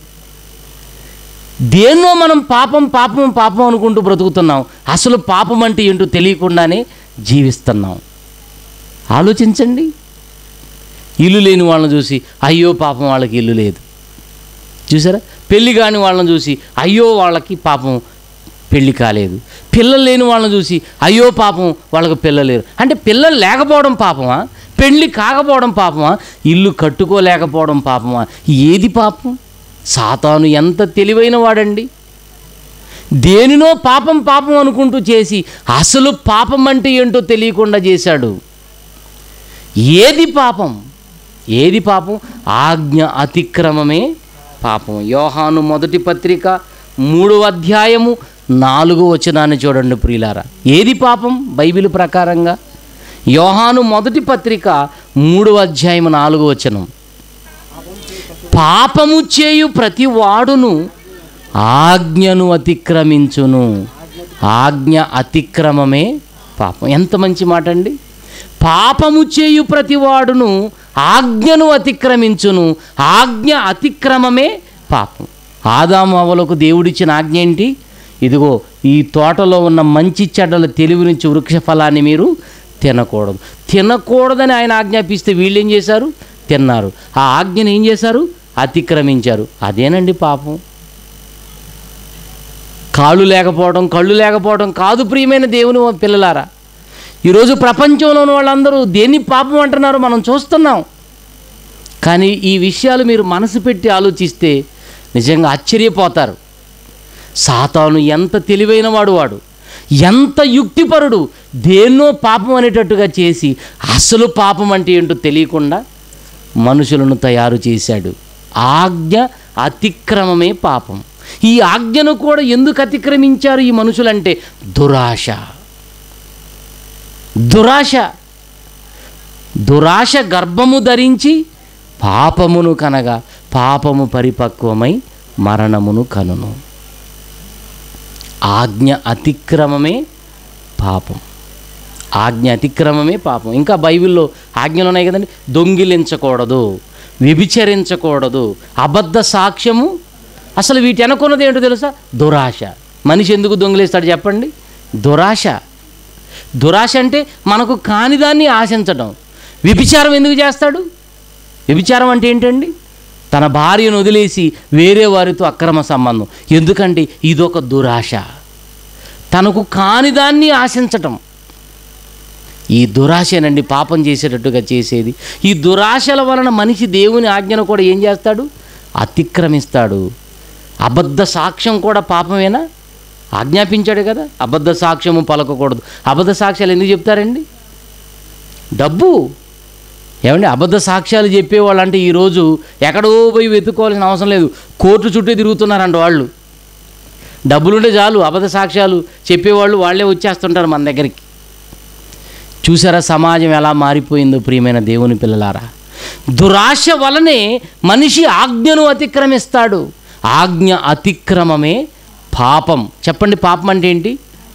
దేన్నో మనం పాపం పాపం పాపం అనుకుంటూ బ్రతుకుతున్నాం అసలు పాపం అంటే ఏంటో తెలియకుండానే జీవిస్తున్నాం ఆలోచించండి ఇల్లు లేని వాళ్ళని చూసి అయ్యో పాపం వాళ్ళకి ఇల్లు లేదు చూసారా పెళ్లి కాని వాళ్ళని చూసి అయ్యో వాళ్ళకి పాపం పెళ్లి కాలేదు పిల్లలు లేని వాళ్ళని చూసి అయ్యో పాపం వాళ్ళకి పిల్లలు లేరు అంటే పిల్లలు లేకపోవడం పాపమా పెళ్లి కాకపోవడం పాపమా ఇల్లు కట్టుకోలేకపోవడం పాపమా ఏది పాపం సాతాను ఎంత తెలివైన వాడండి దేనినో పాపం పాపం అనుకుంటూ చేసి అసలు పాపం అంటే ఏంటో తెలియకుండా చేశాడు ఏది పాపం ఏది పాపం ఆజ్ఞ అతిక్రమమే పాపం యోహాను మొదటి పత్రిక మూడవ అధ్యాయము నాలుగో వచనాన్ని చూడండి ప్రియులారా ఏది పాపం బైబిల్ ప్రకారంగా యోహాను మొదటి పత్రిక మూడవ అధ్యాయం నాలుగో వచనం పాపము చేయు ప్రతి వాడును ఆజ్ఞను అతిక్రమించును ఆజ్ఞ అతిక్రమమే పాపం ఎంత మంచి మాట అండి పాపము చేయు ప్రతివాడును ఆజ్ఞను అతిక్రమించును ఆజ్ఞ అతిక్రమమే పాపం ఆదాము అవలకు దేవుడిచ్చిన ఆజ్ఞ ఏంటి ఇదిగో ఈ తోటలో ఉన్న మంచి చెడ్డల తెలివి నుంచి వృక్ష ఫలాన్ని మీరు తినకూడదు తినకూడదని ఆయన ఆజ్ఞాపిస్తే వీళ్ళు ఏం చేశారు తిన్నారు ఆ ఆజ్ఞను ఏం చేశారు అతిక్రమించారు అదేనండి పాపం కాళ్ళు లేకపోవడం కళ్ళు లేకపోవడం కాదు ప్రియమైన దేవుని పిల్లలారా ఈరోజు ప్రపంచంలో ఉన్న వాళ్ళందరూ దేన్ని పాపం అంటున్నారో మనం చూస్తున్నాం కానీ ఈ విషయాలు మీరు మనసు పెట్టి ఆలోచిస్తే నిజంగా ఆశ్చర్యపోతారు సాతాను ఎంత తెలివైన వాడు వాడు ఎంత యుక్తిపరుడు దేన్నో పాపం అనేటట్టుగా చేసి అసలు పాపం అంటే ఏంటో తెలియకుండా మనుషులను తయారు చేశాడు ఆజ్ఞ అతిక్రమమే పాపం ఈ ఆజ్ఞను కూడా ఎందుకు అతిక్రమించారు ఈ మనుషులంటే దురాశ దురాశ దురాశ గర్భము ధరించి పాపమును కనగా పాపము పరిపక్వమై మరణమును కనును ఆజ్ఞ అతిక్రమమే పాపం ఆజ్ఞ అతిక్రమమే పాపం ఇంకా బైబిల్లో ఆజ్ఞలు ఉన్నాయి కదండి దొంగిలించకూడదు వ్యభిచరించకూడదు అబద్ధ సాక్ష్యము అసలు వీటి వెనకున్నది ఏంటో తెలుసా దురాశ మనిషి ఎందుకు దొంగిలిస్తాడు చెప్పండి దురాశ దురాశ అంటే మనకు కానిదాన్ని ఆశించడం వ్యభిచారం ఎందుకు చేస్తాడు వ్యభిచారం అంటే ఏంటండి తన భార్యను వదిలేసి వేరే వారితో అక్రమ సంబంధం ఎందుకంటే ఇదొక దురాశ తనకు కానిదాన్ని ఆశించటం ఈ దురాశనండి పాపం చేసేటట్టుగా చేసేది ఈ దురాశల వలన మనిషి దేవుని ఆజ్ఞను కూడా ఏం చేస్తాడు అతిక్రమిస్తాడు అబద్ధ సాక్ష్యం కూడా పాపమేనా ఆజ్ఞాపించాడు కదా అబద్ధ సాక్ష్యము పలకకూడదు అబద్ధ సాక్ష్యాలు ఎందుకు చెప్తారండి డబ్బు ఏమండి అబద్ధ సాక్ష్యాలు చెప్పేవాళ్ళు అంటే ఈరోజు ఎక్కడో పోయి వెతుక్కోవాల్సిన అవసరం లేదు కోర్టు చుట్టూ తిరుగుతున్నారంట వాళ్ళు డబ్బులుంటే చాలు అబద్ధ సాక్ష్యాలు చెప్పేవాళ్ళు వాళ్ళే వచ్చేస్తుంటారు మన దగ్గరికి చూసారా సమాజం ఎలా మారిపోయిందో ప్రియమైన దేవుని పిల్లలారా దురాశ వలనే మనిషి ఆజ్ఞను అతిక్రమిస్తాడు ఆజ్ఞ అతిక్రమమే పాపం చెప్పండి పాపం అంటే ఏంటి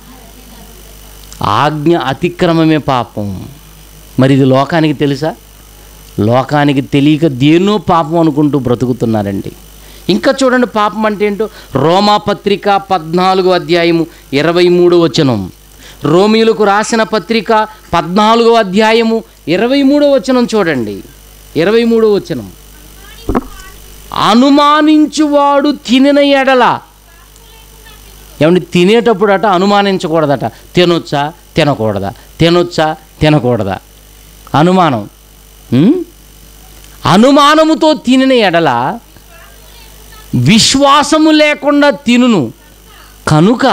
ఆజ్ఞ అతిక్రమమే పాపం మరి ఇది లోకానికి తెలుసా లోకానికి తెలియక దేన్నో పాపం అనుకుంటూ బ్రతుకుతున్నారండి ఇంకా చూడండి పాపం అంటే ఏంటో రోమా పత్రిక పద్నాలుగో అధ్యాయము ఇరవై మూడు వచనం రోమిలకు రాసిన పత్రిక పద్నాలుగో అధ్యాయము ఇరవై మూడో వచనం చూడండి ఇరవై మూడో వచనం అనుమానించువాడు తినిన ఎడల ఏమండి తినేటప్పుడట అనుమానించకూడదట తినొచ్చా తినకూడదా తినొచ్చా తినకూడదా అనుమానం ఉం? అనుమానముతో తినిన ఎడల విశ్వాసము లేకుండా తినును కనుక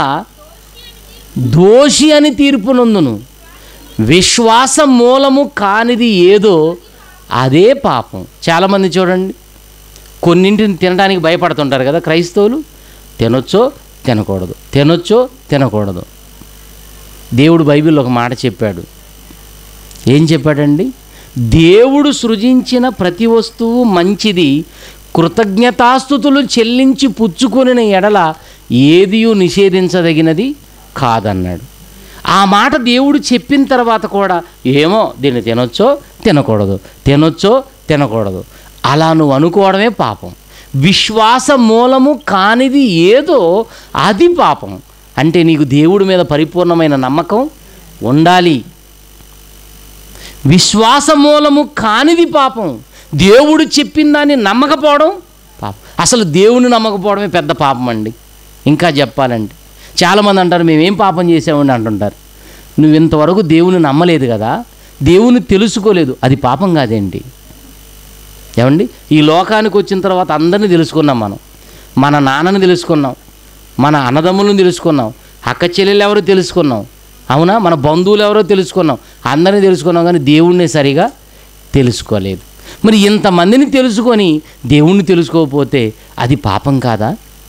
దోషి అని తీర్పు నొందును విశ్వాస మూలము కానిది ఏదో అదే పాపం చాలామంది చూడండి కొన్నింటిని తినడానికి భయపడుతుంటారు కదా క్రైస్తవులు తినొచ్చో తినకూడదు తినొచ్చో తినకూడదు దేవుడు బైబిల్లో ఒక మాట చెప్పాడు ఏం చెప్పాడండి దేవుడు సృజించిన ప్రతి వస్తువు మంచిది కృతజ్ఞతాస్థుతులు చెల్లించి పుచ్చుకొనిన ఎడల ఏదియూ నిషేధించదగినది కాదన్నాడు ఆ మాట దేవుడు చెప్పిన తర్వాత కూడా ఏమో దీన్ని తినొచ్చో తినకూడదు తినొచ్చో తినకూడదు అలా నువ్వు అనుకోవడమే పాపం విశ్వాస మూలము కానిది ఏదో అది పాపం అంటే నీకు దేవుడి మీద పరిపూర్ణమైన నమ్మకం ఉండాలి విశ్వాస మూలము కానిది పాపం దేవుడు చెప్పిన దాన్ని నమ్మకపోవడం పాపం అసలు దేవుని నమ్మకపోవడమే పెద్ద పాపం అండి ఇంకా చెప్పాలంటే చాలామంది అంటారు మేమేం పాపం చేసామండి అంటుంటారు నువ్వు ఇంతవరకు దేవుని నమ్మలేదు కదా దేవుని తెలుసుకోలేదు అది పాపం కాదేంటి ఏమండి ఈ లోకానికి వచ్చిన తర్వాత అందరినీ తెలుసుకున్నాం మనం మన నాన్నని తెలుసుకున్నాం మన అన్నదమ్ములను తెలుసుకున్నాం అక్క చెల్లెలు ఎవరో తెలుసుకున్నాం అవునా మన బంధువులు ఎవరో తెలుసుకున్నాం అందరినీ తెలుసుకున్నాం కానీ దేవుణ్ణి సరిగా తెలుసుకోలేదు మరి ఇంతమందిని తెలుసుకొని దేవుణ్ణి తెలుసుకోకపోతే అది పాపం కాదా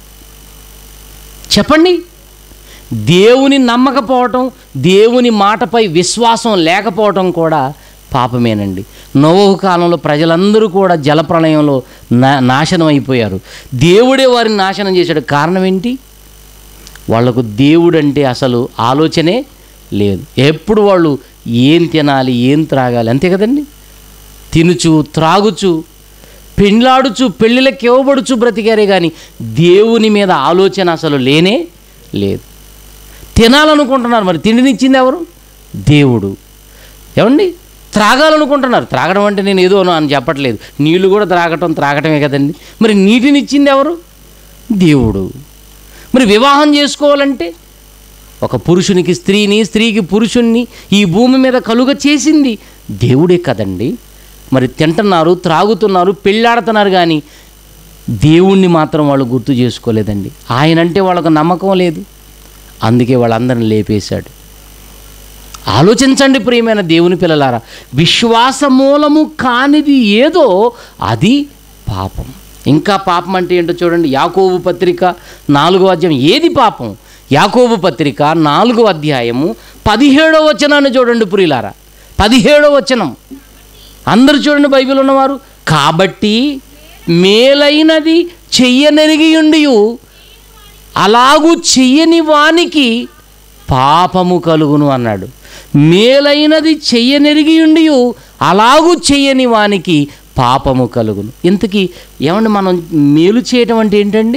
చెప్పండి దేవుని నమ్మకపోవటం దేవుని మాటపై విశ్వాసం లేకపోవటం కూడా పాపమేనండి నోవహు కాలంలో ప్రజలందరూ కూడా జలప్రళయంలో నా నాశనం అయిపోయారు దేవుడే వారిని నాశనం చేశాడు కారణం ఏంటి వాళ్లకు దేవుడు అంటే అసలు ఆలోచనే లేదు ఎప్పుడు వాళ్ళు ఏం తినాలి ఏం త్రాగాలి అంతే కదండి తినుచు త్రాగుచు పెళ్ళాడుచు పెళ్ళిళ్ళకి ఇవ్వబడుచు బ్రతికారే కానీ దేవుని మీద ఆలోచన అసలు లేనే లేదు తినాలనుకుంటున్నారు మరి తిండినిచ్చింది ఎవరు దేవుడు ఏమండి త్రాగాలనుకుంటున్నారు త్రాగడం అంటే నేను ఏదో అని చెప్పట్లేదు నీళ్లు కూడా త్రాగటం త్రాగటమే కదండి మరి నీటినిచ్చింది ఎవరు దేవుడు మరి వివాహం చేసుకోవాలంటే ఒక పురుషునికి స్త్రీని స్త్రీకి పురుషుణ్ణి ఈ భూమి మీద కలుగ చేసింది దేవుడే కదండి మరి తింటున్నారు త్రాగుతున్నారు పెళ్ళాడుతున్నారు కానీ దేవుణ్ణి మాత్రం వాళ్ళు గుర్తు చేసుకోలేదండి ఆయనంటే వాళ్ళకు నమ్మకం లేదు అందుకే వాళ్ళందరిని లేపేశాడు ఆలోచించండి ప్రియమైన దేవుని పిల్లలారా విశ్వాస మూలము కానిది ఏదో అది పాపం ఇంకా పాపం అంటే ఏంటో చూడండి యాకోబు పత్రిక నాలుగో అధ్యాయం ఏది పాపం యాకోబు పత్రిక నాలుగో అధ్యాయము పదిహేడో వచనాన్ని చూడండి ప్రియులారా పదిహేడో వచనం అందరూ చూడండి బైబిల్ ఉన్నవారు కాబట్టి మేలైనది చెయ్యనెరిగియుండి అలాగూ చెయ్యని వానికి పాపము కలుగును అన్నాడు మేలైనది చెయ్యనెరిగియుండి అలాగూ చెయ్యని వానికి పాపము కలుగును ఇంతకీ ఏమండి మనం మేలు చేయటం అంటే ఏంటండి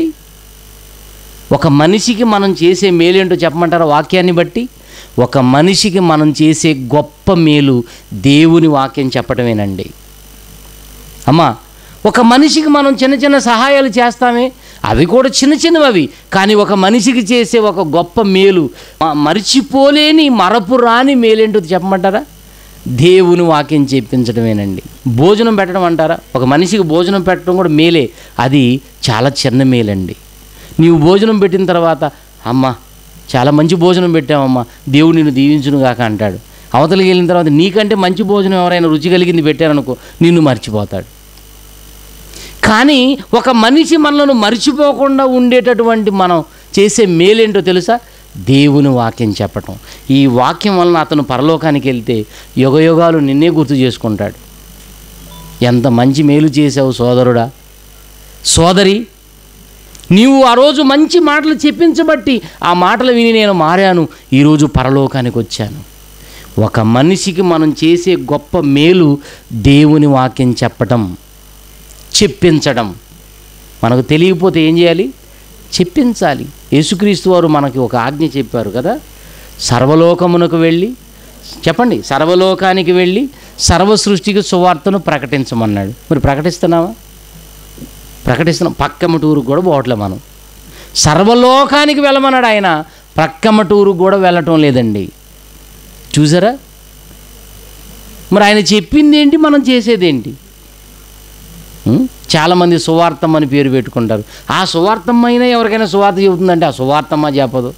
ఒక మనిషికి మనం చేసే మేలేంటో చెప్పమంటారా వాక్యాన్ని బట్టి ఒక మనిషికి మనం చేసే గొప్ప మేలు దేవుని వాక్యం చెప్పటమేనండి అమ్మా ఒక మనిషికి మనం చిన్న చిన్న సహాయాలు చేస్తామే అవి కూడా చిన్న చిన్నవి అవి కానీ ఒక మనిషికి చేసే ఒక గొప్ప మేలు మ- మరిచిపోలేని మరపు రాని మేలేంటో చెప్పమంటారా దేవుని వాక్యం చెప్పించడమేనండి భోజనం పెట్టడం అంటారా ఒక మనిషికి భోజనం పెట్టడం కూడా మేలే అది చాలా చిన్న మేలండి నీవు భోజనం పెట్టిన తర్వాత అమ్మ చాలా మంచి భోజనం పెట్టావమ్మా దేవుడు నిన్ను దీవించును గాక అంటాడు అవతలికి వెళ్ళిన తర్వాత నీకంటే మంచి భోజనం ఎవరైనా రుచి కలిగింది పెట్టారనుకో నిన్ను మర్చిపోతాడు కానీ ఒక మనిషి మనలను మర్చిపోకుండా ఉండేటటువంటి మనం చేసే మేలేంటో తెలుసా దేవుని వాక్యం చెప్పటం ఈ వాక్యం వలన అతను పరలోకానికి వెళ్తే యుగయుగాలు నిన్నే గుర్తు చేసుకుంటాడు ఎంత మంచి మేలు చేసావు సోదరుడా సోదరి నీవు ఆ రోజు మంచి మాటలు చెప్పించబట్టి ఆ మాటలు విని నేను మారాను ఈరోజు పరలోకానికి వచ్చాను ఒక మనిషికి మనం చేసే గొప్ప మేలు దేవుని వాక్యం చెప్పటం చెప్పించడం మనకు తెలియకపోతే ఏం చేయాలి చెప్పించాలి యేసుక్రీస్తు వారు మనకి ఒక ఆజ్ఞ చెప్పారు కదా సర్వలోకమునకు వెళ్ళి చెప్పండి సర్వలోకానికి వెళ్ళి సర్వ సృష్టికి సువార్తను ప్రకటించమన్నాడు మరి ప్రకటిస్తున్నావా ప్రకటిస్తున్నాం పక్కమటూరు కూడా పోవట్లే మనం సర్వలోకానికి వెళ్ళమన్నాడు ఆయన ప్రక్కమటూరు కూడా వెళ్ళటం లేదండి చూసారా మరి ఆయన చెప్పింది ఏంటి మనం చేసేది ఏంటి ఉం? చాలామంది సువార్థం అని పేరు పెట్టుకుంటారు ఆ సువార్థం అయినా ఎవరికైనా సువార్త చెబుతుందంటే ఆ సువార్థమ్మ చెప్పదు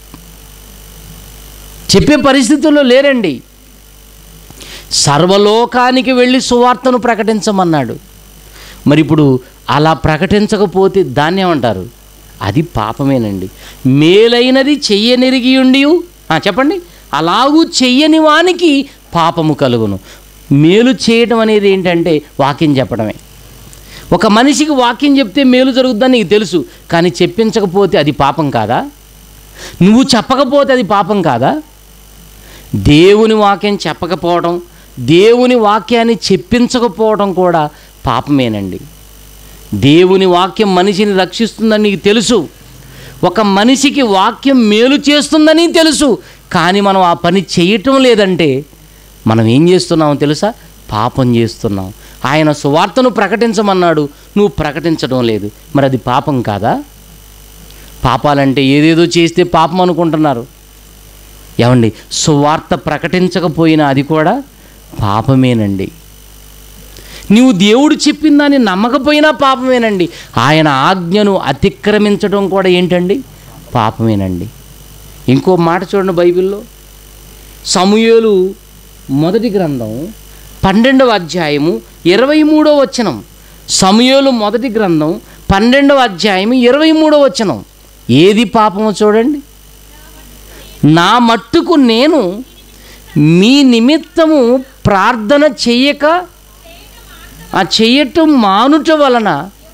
చెప్పే పరిస్థితుల్లో లేరండి సర్వలోకానికి వెళ్ళి సువార్తను ప్రకటించమన్నాడు మరి ఇప్పుడు అలా ప్రకటించకపోతే దాన్ని ఏమంటారు అది పాపమేనండి మేలైనది చెయ్యనెరిగి ఉండి చెప్పండి అలాగూ చెయ్యని వానికి పాపము కలుగును మేలు చేయటం అనేది ఏంటంటే వాక్యం చెప్పడమే ఒక మనిషికి వాక్యం చెప్తే మేలు జరుగుతుందని నీకు తెలుసు కానీ చెప్పించకపోతే అది పాపం కాదా నువ్వు చెప్పకపోతే అది పాపం కాదా దేవుని వాక్యం చెప్పకపోవడం దేవుని వాక్యాన్ని చెప్పించకపోవడం కూడా పాపమేనండి దేవుని వాక్యం మనిషిని రక్షిస్తుందని నీకు తెలుసు ఒక మనిషికి వాక్యం మేలు చేస్తుందని తెలుసు కానీ మనం ఆ పని చేయటం లేదంటే మనం ఏం చేస్తున్నామో తెలుసా పాపం చేస్తున్నాం ఆయన సువార్తను ప్రకటించమన్నాడు నువ్వు ప్రకటించడం లేదు మరి అది పాపం కాదా పాపాలంటే ఏదేదో చేస్తే పాపం అనుకుంటున్నారు ఏమండి సువార్త ప్రకటించకపోయినా అది కూడా పాపమేనండి నీవు దేవుడు చెప్పిన దాన్ని నమ్మకపోయినా పాపమేనండి ఆయన ఆజ్ఞను అతిక్రమించడం కూడా ఏంటండి పాపమేనండి ఇంకో మాట చూడండి బైబిల్లో సమూయేలు మొదటి గ్రంథం పన్నెండవ అధ్యాయము ఇరవై మూడో వచనం సమూయేలు మొదటి గ్రంథం పన్నెండవ అధ్యాయం ఇరవై మూడో వచనం ఏది పాపమో చూడండి నా మట్టుకు నేను మీ నిమిత్తము ప్రార్థన చెయ్యక ఆ చెయ్యటం మానుట వలన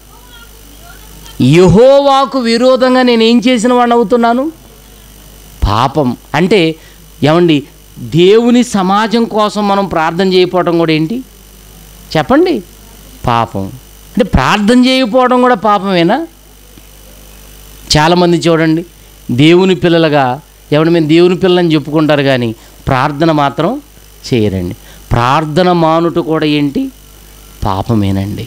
యహోవాకు విరోధంగా నేను ఏం చేసిన వాడిని అవుతున్నాను పాపం అంటే ఏమండి దేవుని సమాజం కోసం మనం ప్రార్థన చేయకపోవడం కూడా ఏంటి చెప్పండి పాపం అంటే ప్రార్థన చేయకపోవడం కూడా పాపమేనా చాలామంది చూడండి దేవుని పిల్లలుగా ఎవరి మేము దేవుని పిల్లలని చెప్పుకుంటారు కానీ ప్రార్థన మాత్రం చేయరండి ప్రార్థన మానుట కూడా ఏంటి పాపమేనండి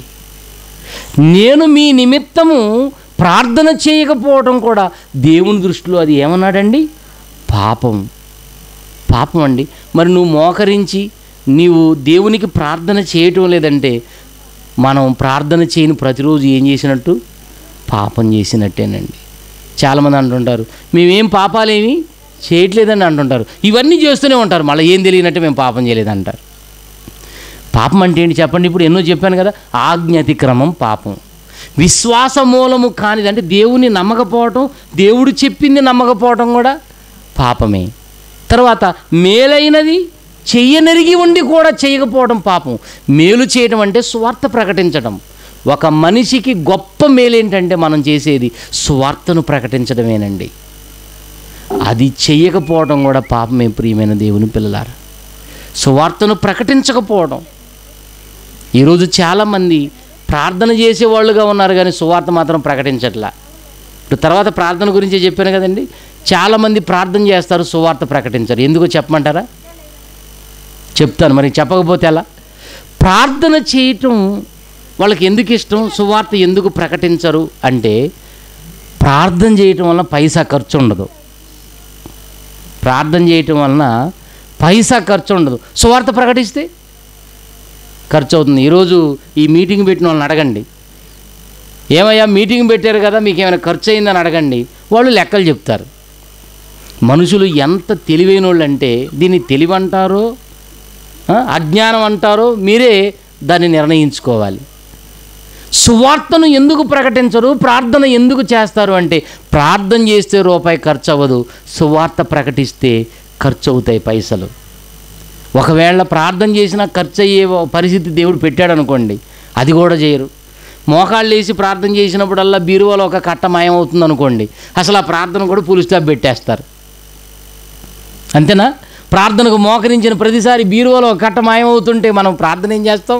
నేను మీ నిమిత్తము ప్రార్థన చేయకపోవడం కూడా దేవుని దృష్టిలో అది ఏమన్నాడండి పాపం పాపం అండి మరి నువ్వు మోకరించి నీవు దేవునికి ప్రార్థన చేయటం లేదంటే మనం ప్రార్థన చేయని ప్రతిరోజు ఏం చేసినట్టు పాపం చేసినట్టేనండి చాలామంది అంటుంటారు మేమేం పాపాలేమి చేయట్లేదని అంటుంటారు ఇవన్నీ చేస్తూనే ఉంటారు మళ్ళీ ఏం తెలియనట్టు మేము పాపం చేయలేదంటారు పాపం అంటే ఏంటి చెప్పండి ఇప్పుడు ఎన్నో చెప్పాను కదా ఆజ్ఞ అతిక్రమం పాపం విశ్వాస మూలము కానిది అంటే దేవుని నమ్మకపోవటం దేవుడు చెప్పింది నమ్మకపోవటం కూడా పాపమే తర్వాత మేలైనది చెయ్యనెరిగి ఉండి కూడా చేయకపోవడం పాపం మేలు చేయడం అంటే స్వార్థ ప్రకటించడం ఒక మనిషికి గొప్ప మేలేంటంటే మనం చేసేది స్వార్థను ప్రకటించడమేనండి అది చెయ్యకపోవడం కూడా పాపమే ప్రియమైన దేవుని పిల్లలారా సువార్తను ప్రకటించకపోవడం ఈరోజు చాలామంది ప్రార్థన చేసేవాళ్ళుగా ఉన్నారు కానీ సువార్త మాత్రం ప్రకటించట్లా ఇప్పుడు తర్వాత ప్రార్థన గురించి చెప్పాను కదండి చాలామంది ప్రార్థన చేస్తారు సువార్త ప్రకటించరు ఎందుకో చెప్పమంటారా చెప్తాను మరి చెప్పకపోతే ఎలా ప్రార్థన చేయటం వాళ్ళకి ఎందుకు ఇష్టం సువార్త ఎందుకు ప్రకటించరు అంటే ప్రార్థన చేయటం వలన పైసా ఖర్చు ఉండదు ప్రార్థన చేయటం వలన పైసా ఖర్చు ఉండదు సువార్త ప్రకటిస్తే ఖర్చు అవుతుంది ఈరోజు ఈ మీటింగ్ పెట్టిన వాళ్ళని అడగండి ఏమయ్యా మీటింగ్ పెట్టారు కదా మీకు ఏమైనా ఖర్చు అయిందని అడగండి వాళ్ళు లెక్కలు చెప్తారు మనుషులు ఎంత తెలివైన వాళ్ళు అంటే దీన్ని తెలివి అంటారో ఆ, అజ్ఞానం అంటారో మీరే దాన్ని నిర్ణయించుకోవాలి సువార్తను ఎందుకు ప్రకటించరు ప్రార్థన ఎందుకు చేస్తారు అంటే ప్రార్థన చేస్తే రూపాయి ఖర్చు అవ్వదు సువార్త ప్రకటిస్తే ఖర్చు అవుతాయి పైసలు ఒకవేళ ప్రార్థన చేసినా ఖర్చు అయ్యే పరిస్థితి దేవుడు పెట్టాడు అనుకోండి అది కూడా చేయరు మోకాళ్ళు వేసి ప్రార్థన చేసినప్పుడల్లా బీరువాలో ఒక కట్ట మాయమవుతుంది అనుకోండి అసలు ఆ ప్రార్థన కూడా పులి స్టాప్ పెట్టేస్తారు అంతేనా ప్రార్థనకు మోకరించిన ప్రతిసారి బీరువాలో ఒక కట్ట మాయమవుతుంటే మనం ప్రార్థన ఏం చేస్తాం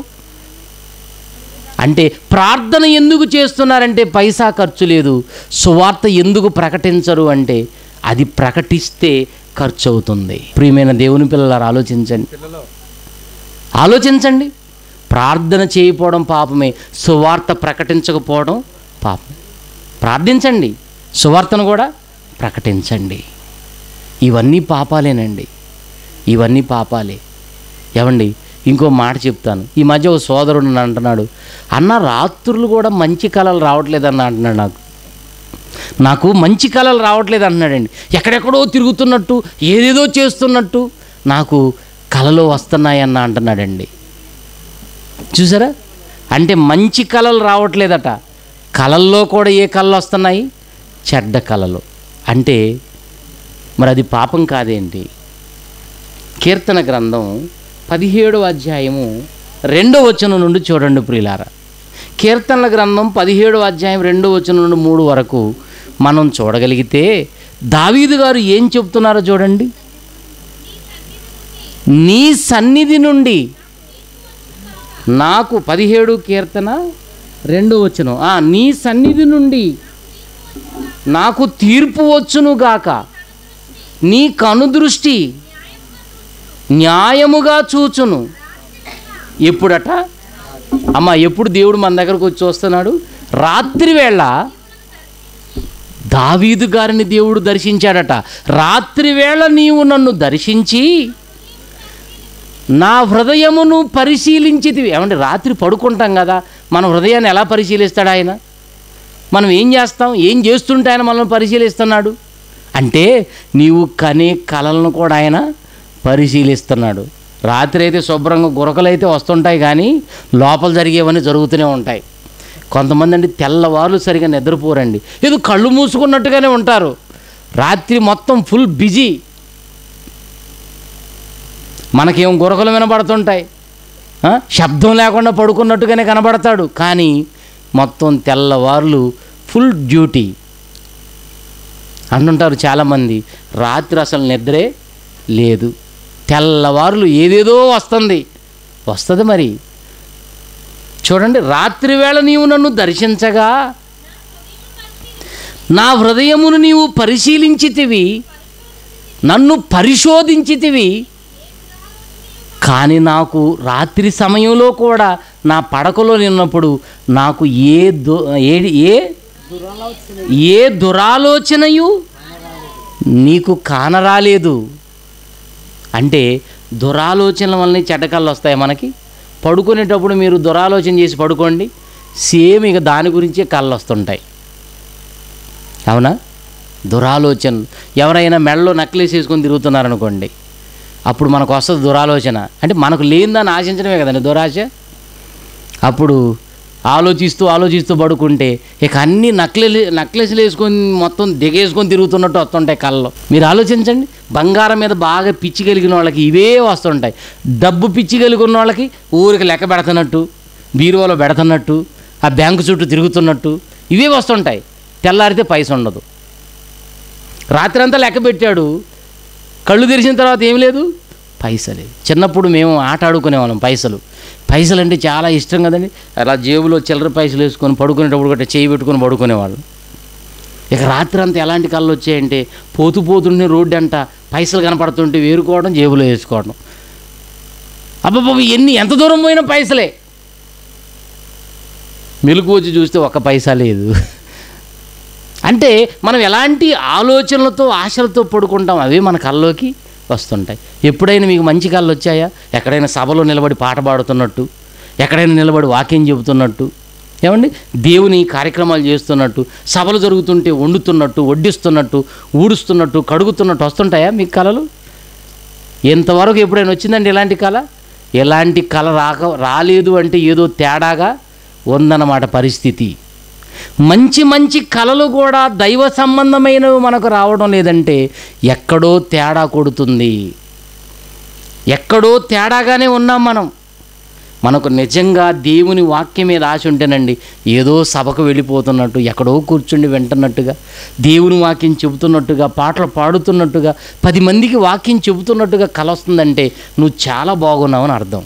అంటే ప్రార్థన ఎందుకు చేస్తున్నారంటే పైసా ఖర్చు లేదు సువార్త ఎందుకు ప్రకటించరు అంటే అది ప్రకటిస్తే ఖర్చు అవుతుంది ప్రియమైన దేవుని పిల్లలారు ఆలోచించండి ఆలోచించండి ప్రార్థన చేయకపోవడం పాపమే సువార్త ప్రకటించకపోవడం పాపం ప్రార్థించండి సువార్తను కూడా ప్రకటించండి ఇవన్నీ పాపాలేనండి ఇవన్నీ పాపాలే ఏమండి ఇంకో మాట చెప్తాను ఈ మధ్య ఒక సోదరుడు నన్ను అంటున్నాడు అన్న రాత్రులు కూడా మంచి కళలు రావట్లేదన్న అంటున్నాడు నాకు నాకు మంచి కళలు రావట్లేదు అంటున్నాడండి ఎక్కడెక్కడో తిరుగుతున్నట్టు ఏదేదో చేస్తున్నట్టు నాకు కళలు వస్తున్నాయన్న అంటున్నాడండి చూసారా అంటే మంచి కళలు రావట్లేదట కళల్లో కూడా ఏ కళలు వస్తున్నాయి చెడ్డ కళలు అంటే మరి అది పాపం కాదేంటి కీర్తన గ్రంథం పదిహేడవ అధ్యాయము రెండో వచనం నుండి చూడండి ప్రియులారా కీర్తనల గ్రంథం పదిహేడవ అధ్యాయం రెండో వచనం నుండి మూడు వరకు మనం చూడగలిగితే దావీదు గారు ఏం చెప్తున్నారో చూడండి నీ సన్నిధి నుండి నాకు పదిహేడు కీర్తన రెండో వచనం ఆ, నీ సన్నిధి నుండి నాకు తీర్పు వచ్చును గాక నీ కనుదృష్టి న్యాయముగా చూచును ఎప్పుడట అమ్మ ఎప్పుడు దేవుడు మన దగ్గరకు వచ్చి వస్తున్నాడు రాత్రి వేళ దావీదు గారిని దేవుడు దర్శించాడట రాత్రి వేళ నీవు నన్ను దర్శించి నా హృదయమును పరిశీలించితివి ఏమంటే రాత్రి పడుకుంటాం కదా మన హృదయాన్ని ఎలా పరిశీలిస్తాడు ఆయన మనం ఏం చేస్తాం ఏం చేస్తుంటే ఆయన మనల్ని పరిశీలిస్తున్నాడు అంటే నీవు కనే కళలను కూడా ఆయన పరిశీలిస్తున్నాడు రాత్రి అయితే శుభ్రంగా గురకలైతే వస్తుంటాయి కానీ లోపల జరిగేవన్నీ జరుగుతూనే ఉంటాయి కొంతమంది అండి తెల్లవారులు సరిగా నిద్రపోరండి ఏదో కళ్ళు మూసుకున్నట్టుగానే ఉంటారు రాత్రి మొత్తం ఫుల్ బిజీ మనకేం గురకలు వినబడుతుంటాయి ఆ? శబ్దం లేకుండా పడుకున్నట్టుగానే కనబడతాడు కానీ మొత్తం తెల్లవారులు ఫుల్ డ్యూటీ అంటుంటారు చాలామంది రాత్రి అసలు నిద్రే లేదు తెల్లవారులు ఏదేదో వస్తుంది వస్తుంది మరి చూడండి రాత్రి వేళ నీవు నన్ను దర్శించగా నా హృదయమును నీవు పరిశీలించితివి నన్ను పరిశోధించితివి కానీ నాకు రాత్రి సమయంలో కూడా నా పడకలో నిన్నప్పుడు నాకు ఏ దు ఏ ఏ ఏ దురాలోచనయు నీకు కానరాలేదు అంటే దురాలోచనల వల్లనే చెడ్డకళ్ళు వస్తాయి మనకి పడుకునేటప్పుడు మీరు దురాలోచన చేసి పడుకోండి సేమ్ ఇక దాని గురించే కళ్ళు వస్తుంటాయి అవునా దురాలోచన ఎవరైనా మెడలో నక్లెస్ వేసుకొని తిరుగుతున్నారనుకోండి అప్పుడు మనకు వస్తుంది దురాలోచన అంటే మనకు లేనిదాన్ని ఆశించడమే కదండి దురాశ అప్పుడు ఆలోచిస్తూ ఆలోచిస్తూ పడుకుంటే ఇక అన్ని నక్లెస్ నక్లెస్లు వేసుకొని మొత్తం దిగేసుకొని తిరుగుతున్నట్టు వస్తుంటాయి కళ్ళలో మీరు ఆలోచించండి బంగారం మీద బాగా పిచ్చి కలిగిన వాళ్ళకి ఇవే వస్తుంటాయి డబ్బు పిచ్చి కలిగిన వాళ్ళకి ఊరికి లెక్క పెడుతున్నట్టు బీరువాలో పెడుతున్నట్టు ఆ బ్యాంకు చుట్టూ తిరుగుతున్నట్టు ఇవే వస్తుంటాయి తెల్లారితే పైస ఉండదు రాత్రి అంతా లెక్క పెట్టాడు కళ్ళు తెరిచిన తర్వాత ఏం లేదు పైసలే చిన్నప్పుడు మేము ఆట ఆడుకునేవాళ్ళం పైసలు పైసలు అంటే చాలా ఇష్టం కదండి అలా జేబులో చిల్లర పైసలు వేసుకొని పడుకునేటప్పుడు గట్రా చేయి పెట్టుకొని పడుకునేవాళ్ళం ఇక రాత్రి అంతా ఎలాంటి కళ్ళు వచ్చాయంటే పోతూ పోతుంటే రోడ్డు అంట పైసలు కనపడుతుంటే వేరుకోవడం జేబులో వేసుకోవడం అబ్బబ్బ ఎన్ని ఎంత దూరం పోయినా పైసలే మెలకు వచ్చి చూస్తే ఒక్క పైసా లేదు అంటే మనం ఎలాంటి ఆలోచనలతో ఆశలతో పడుకుంటాం అవే మన కల్లోకి వస్తుంటాయి ఎప్పుడైనా మీకు మంచి కళ్ళు వచ్చాయా ఎక్కడైనా సభలో నిలబడి పాట పాడుతున్నట్టు ఎక్కడైనా నిలబడి వాక్యం చెబుతున్నట్టు ఏమండి దేవుని కార్యక్రమాలు చేస్తున్నట్టు సభలు జరుగుతుంటే వండుతున్నట్టు వడ్డిస్తున్నట్టు ఊడుస్తున్నట్టు కడుగుతున్నట్టు వస్తుంటాయా మీకు కళలు ఎంతవరకు ఎప్పుడైనా వచ్చిందండి ఇలాంటి కళ ఎలాంటి కళ రాక రాలేదు అంటే ఏదో తేడాగా ఉందన్నమాట పరిస్థితి మంచి మంచి కళలు కూడా దైవ సంబంధమైనవి మనకు రావడం లేదంటే ఎక్కడో తేడా కొడుతుంది ఎక్కడో తేడాగానే ఉన్నాం మనం మనకు నిజంగా దేవుని వాక్యం మీద ఆశ ఉంటేనండి ఏదో సభకు వెళ్ళిపోతున్నట్టు ఎక్కడో కూర్చుండి వింటున్నట్టుగా దేవుని వాక్యం చెబుతున్నట్టుగా పాటలు పాడుతున్నట్టుగా పది మందికి వాక్యం చెబుతున్నట్టుగా కల వస్తుందంటే నువ్వు చాలా బాగున్నావు అని అర్థం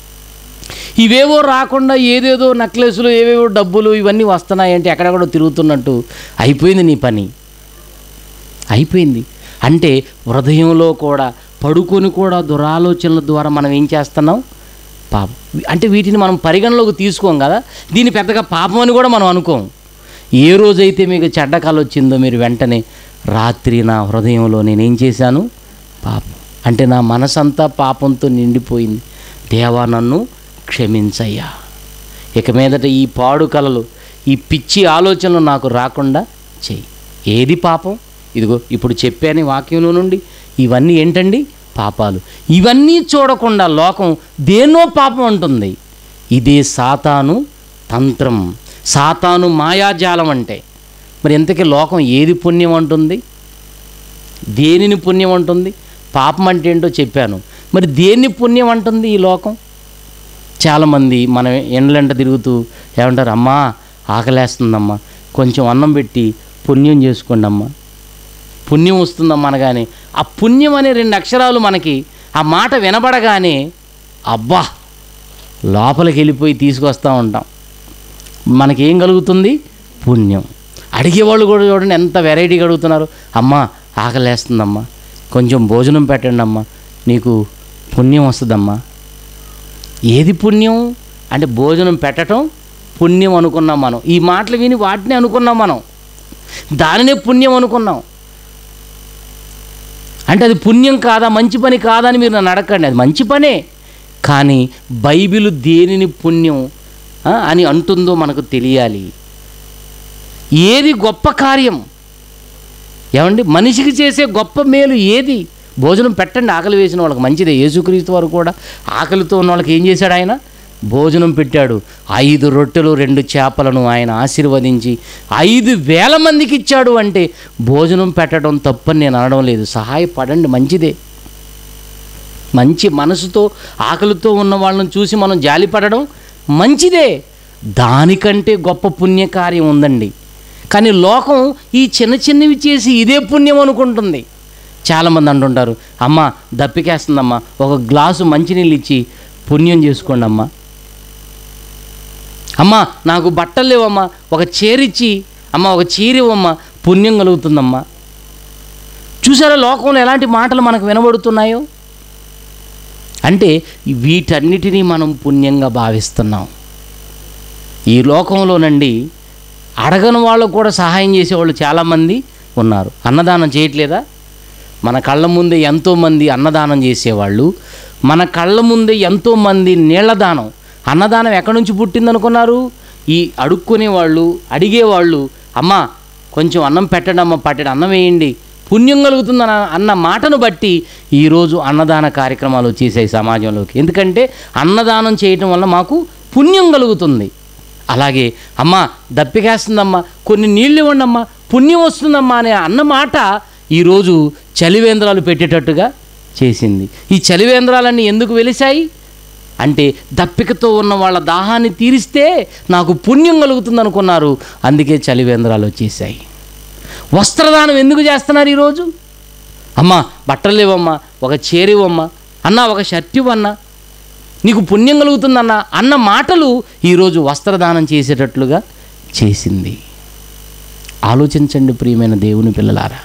ఇవేవో రాకుండా ఏదేదో నెక్లెస్లు ఏవేవో డబ్బులు ఇవన్నీ వస్తున్నాయంటే ఎక్కడెక్కడో తిరుగుతున్నట్టు అయిపోయింది నీ పని అయిపోయింది అంటే హృదయంలో కూడా పడుకొని కూడా దురాలోచనల ద్వారా మనం ఏం చేస్తున్నాం పాపం అంటే వీటిని మనం పరిగణలోకి తీసుకోం కదా దీన్ని పెద్దగా పాపం అని కూడా మనం అనుకోం ఏ రోజైతే మీకు చెడ్డ కళ వచ్చిందో మీరు వెంటనే రాత్రి నా హృదయంలో నేనేం చేశాను పాపం అంటే నా మనసంతా పాపంతో నిండిపోయింది దేవా నన్ను క్షమించయ్యా ఇక మీదట ఈ పాడు కలలు ఈ పిచ్చి ఆలోచనలు నాకు రాకుండా చెయ్యి ఏది పాపం ఇదిగో ఇప్పుడు చెప్పాను ఈ వాక్యంలో నుండి ఇవన్నీ ఏంటండి పాపాలు ఇవన్నీ చూడకుండా లోకం దేన్నో పాపం అంటుంది ఇదే సాతాను తంత్రం సాతాను మాయాజాలం అంటే మరి ఇంతకీ లోకం ఏది పుణ్యం అంటుంది దేనిని పుణ్యం అంటుంది పాపం అంటే ఏంటో చెప్పాను మరి దేన్ని పుణ్యం అంటుంది ఈ లోకం చాలామంది మన ఎండ్లంట తిరుగుతూ ఏమంటారు అమ్మా ఆకలేస్తుందమ్మా కొంచెం అన్నం పెట్టి పుణ్యం చేసుకోండి అమ్మా పుణ్యం వస్తుందమ్మా అనగానే ఆ పుణ్యం అనే రెండు అక్షరాలు మనకి ఆ మాట వినబడగానే అబ్బా లోపలికి వెళ్ళిపోయి తీసుకొస్తూ ఉంటాం మనకేం కలుగుతుంది పుణ్యం అడిగేవాళ్ళు కూడా చూడండి ఎంత వెరైటీగా అడుగుతున్నారు అమ్మా ఆకలేస్తుందమ్మా కొంచెం భోజనం పెట్టండి అమ్మా నీకు పుణ్యం వస్తుందమ్మా ఏది పుణ్యం అంటే భోజనం పెట్టడం పుణ్యం అనుకున్నాం మనం ఈ మాటలు విని వాటిని అనుకున్నాం మనం దానినే పుణ్యం అనుకున్నాం అంటే అది పుణ్యం కాదా మంచి పని కాదా అని మీరు నన్ను అడగండి అది మంచి పనే కానీ బైబిల్ దేనిని పుణ్యం ఆ, అని అంటుందో మనకు తెలియాలి ఏది గొప్ప కార్యం ఏమండి మనిషికి చేసే గొప్ప మేలు ఏది భోజనం పెట్టండి ఆకలి వేసిన వాళ్ళకి మంచిదే యేసుక్రీస్తు వారు కూడా ఆకలితో ఉన్న వాళ్ళకి ఏం చేశాడు ఆయన భోజనం పెట్టాడు ఐదు రొట్టెలు రెండు చేపలను ఆయన ఆశీర్వదించి ఐదు వేల మందికి ఇచ్చాడు అంటే భోజనం పెట్టడం తప్పని నేను అనడం లేదు సహాయపడండి మంచిదే మంచి మనసుతో ఆకలితో ఉన్న వాళ్ళని చూసి మనం జాలిపడడం మంచిదే దానికంటే గొప్ప పుణ్యకార్యం ఉందండి కానీ లోకం ఈ చిన్న చిన్నవి చేసి ఇదే పుణ్యం అనుకుంటుంది చాలామంది అంటుంటారు అమ్మ దప్పికేస్తుందమ్మా ఒక గ్లాసు మంచినీళ్ళు ఇచ్చి పుణ్యం చేసుకోండి అమ్మా అమ్మా నాకు బట్టలు లేవమ్మా ఒక చీరిచ్చి అమ్మ ఒక చీర ఇవ్వమ్మా పుణ్యం కలుగుతుందమ్మా చూసారా లోకంలో ఎలాంటి మాటలు మనకు వినబడుతున్నాయో అంటే వీటన్నిటినీ మనం పుణ్యంగా భావిస్తున్నాం ఈ లోకంలోనండి అడగని వాళ్ళకు కూడా సహాయం చేసేవాళ్ళు చాలామంది ఉన్నారు అన్నదానం చేయట్లేదా మన కళ్ళ ముందే ఎంతోమంది అన్నదానం చేసేవాళ్ళు మన కళ్ళ ముందే ఎంతోమంది నీళ్లదానం అన్నదానం ఎక్కడి నుంచి పుట్టిందనుకున్నారు ఈ అడుక్కునే వాళ్ళు అడిగేవాళ్ళు అమ్మా కొంచెం అన్నం పెట్టండి అమ్మ పట్టండి అన్నం వేయండి పుణ్యం కలుగుతుందన్న అన్న మాటను బట్టి ఈరోజు అన్నదాన కార్యక్రమాలు వచ్చేసాయి సమాజంలోకి ఎందుకంటే అన్నదానం చేయటం వల్ల మాకు పుణ్యం కలుగుతుంది అలాగే అమ్మ దప్పికేస్తుందమ్మా కొన్ని నీళ్ళు ఇవ్వండమ్మా పుణ్యం వస్తుందమ్మా అనే అన్న మాట ఈరోజు చలివేంద్రాలు పెట్టేటట్టుగా చేసింది ఈ చలివేంద్రాలన్నీ ఎందుకు వెలిశాయి అంటే దప్పికతో ఉన్న వాళ్ళ దాహాన్ని తీరిస్తే నాకు పుణ్యం కలుగుతుంది అనుకున్నారు అందుకే చలివేంద్రాలు వచ్చేసాయి వస్త్రదానం ఎందుకు చేస్తున్నారు ఈరోజు అమ్మా బట్టలు లేవమ్మా ఒక చీర ఇవ్వమ్మా అన్న ఒక షర్ట్ ఇవ్వన్నా నీకు పుణ్యం కలుగుతుందన్న అన్న మాటలు ఈరోజు వస్త్రదానం చేసేటట్లుగా చేసింది ఆలోచించండి ప్రియమైన దేవుని పిల్లలారా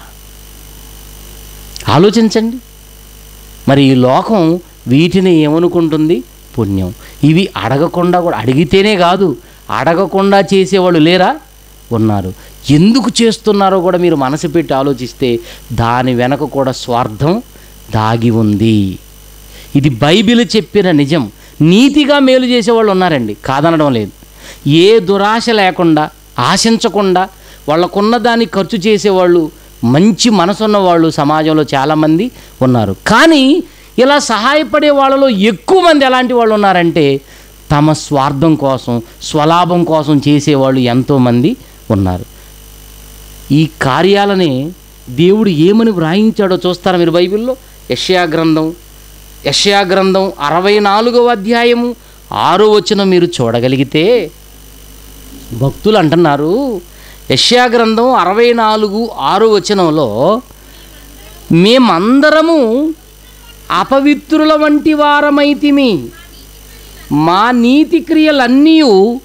ఆలోచించండి మరి ఈ లోకం వీటిని ఏమనుకుంటుంది పుణ్యం ఇవి అడగకుండా కూడా అడిగితేనే కాదు అడగకుండా చేసేవాళ్ళు లేరా ఉన్నారు ఎందుకు చేస్తున్నారో కూడా మీరు మనసు పెట్టి ఆలోచిస్తే దాని వెనక కూడా స్వార్థం దాగి ఉంది ఇది బైబిల్ చెప్పిన నిజం నీతిగా మేలు చేసేవాళ్ళు ఉన్నారండి కాదనడం లేదు ఏ దురాశ లేకుండా ఆశించకుండా వాళ్ళకున్న దాన్ని ఖర్చు చేసేవాళ్ళు మంచి మనసున్న వాళ్ళు సమాజంలో చాలామంది ఉన్నారు కానీ ఇలా సహాయపడే వాళ్ళలో ఎక్కువ మంది ఎలాంటి వాళ్ళు ఉన్నారంటే తమ స్వార్థం కోసం స్వలాభం కోసం చేసేవాళ్ళు ఎంతోమంది ఉన్నారు ఈ కార్యాలనే దేవుడు ఏమని వ్రాయించాడో చూస్తారా మీరు బైబిల్లో యష్యా గ్రంథం యష్యా గ్రంథం అరవై నాలుగవ అధ్యాయము ఆరో వచనం మీరు చూడగలిగితే భక్తులు అంటున్నారు యష్యా గ్రంథం అరవై నాలుగు ఆరో వచనంలో మేమందరము అపవిత్రుల వంటి వారమైతిమి మా నీతి క్రియలన్నీ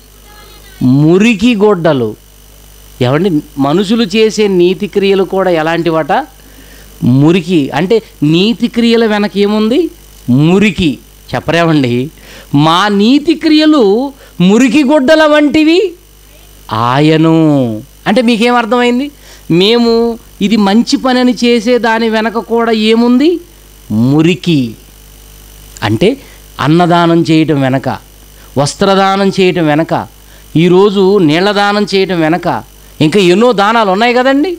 మురికి గొడ్డలు ఏమండి మనుషులు చేసే నీతి క్రియలు కూడా ఎలాంటివట మురికి అంటే నీతి క్రియల వెనక ఏముంది మురికి చెప్పరేమండి మా నీతి క్రియలు మురికి గుడ్డల వంటివి ఆయను అంటే మీకేం అర్థమైంది మేము ఇది మంచి పని అని చేసే దాని వెనక కూడా ఏముంది మురికి అంటే అన్నదానం చేయటం వెనక వస్త్రదానం చేయటం వెనక ఈరోజు నీళ్ళ దానం చేయటం వెనక ఇంకా ఎన్నో దానాలు ఉన్నాయి కదండి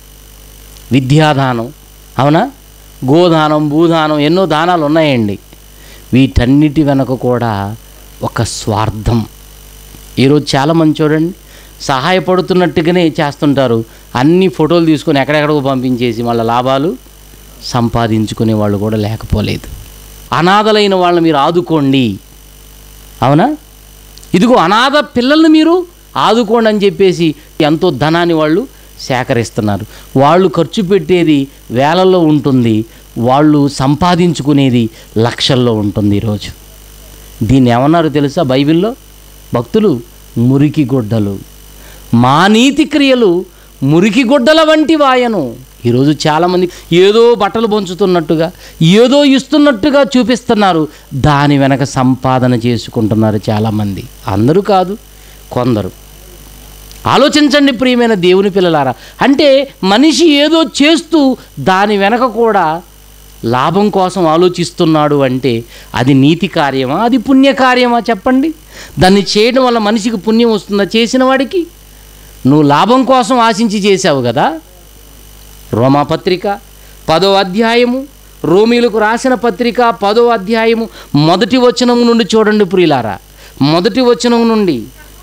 విద్యాదానం అవునా గోదానం భూదానం ఎన్నో దానాలు ఉన్నాయండి వీటన్నిటి వెనక కూడా ఒక స్వార్థం ఈరోజు చాలామంది చూడండి సహాయపడుతున్నట్టుగానే చేస్తుంటారు అన్ని ఫోటోలు తీసుకొని ఎక్కడెక్కడికో పంపించేసి వాళ్ళ లాభాలు సంపాదించుకునే వాళ్ళు కూడా లేకపోలేదు అనాథలైన వాళ్ళని మీరు ఆదుకోండి అవునా ఇదిగో అనాథ పిల్లల్ని మీరు ఆదుకోండి అని చెప్పేసి ఎంతో ధనాన్ని వాళ్ళు సేకరిస్తున్నారు వాళ్ళు ఖర్చు పెట్టేది వేలల్లో ఉంటుంది వాళ్ళు సంపాదించుకునేది లక్షల్లో ఉంటుంది ఈరోజు దీన్ని ఏమన్నారు తెలుసా బైబిల్లో భక్తులు మురికి గుడ్డలు మా నీతి క్రియలు మురికి గుడ్డల వంటి వాయను ఈరోజు చాలామంది ఏదో బట్టలు పంచుతున్నట్టుగా ఏదో ఇస్తున్నట్టుగా చూపిస్తున్నారు దాని వెనక సంపాదన చేసుకుంటున్నారు చాలామంది అందరూ కాదు కొందరు ఆలోచించండి ప్రియమైన దేవుని పిల్లలారా అంటే మనిషి ఏదో చేస్తూ దాని వెనక కూడా లాభం కోసం ఆలోచిస్తున్నాడు అంటే అది నీతి కార్యమా అది పుణ్యకార్యమా చెప్పండి దాన్ని చేయడం వల్ల మనిషికి పుణ్యం వస్తుందా చేసిన వాడికి నువ్వు లాభం కోసం ఆశించి చేసావు కదా రోమాపత్రిక పదో అధ్యాయము రోమీలకు రాసిన పత్రిక పదో అధ్యాయము మొదటి వచనం నుండి చూడండి ప్రియులారా మొదటి వచనం నుండి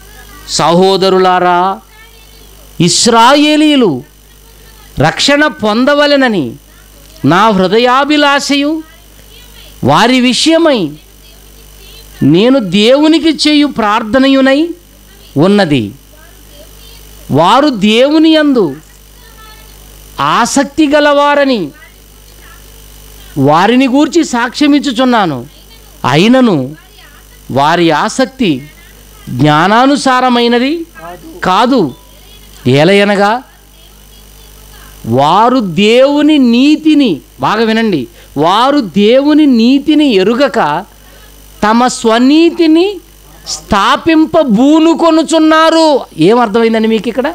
సహోదరులారా ఇస్రాయేలీలు రక్షణ పొందవలెనని నా హృదయాభిలాషయు వారి విషయమై నేను దేవునికి చేయు ప్రార్థనయునై ఉన్నది వారు దేవుని యందు ఆసక్తి గలవారని వారిని గూర్చి సాక్ష్యమిచ్చుచున్నాను అయినను వారి ఆసక్తి జ్ఞానానుసారమైనది కాదు ఏలయనగా వారు దేవుని నీతిని బాగా వినండి వారు దేవుని నీతిని ఎరుగక తమ స్వనీతిని స్థాపింపబూనుకొనుచున్నారు ఏమర్థమైందండి మీకు ఇక్కడ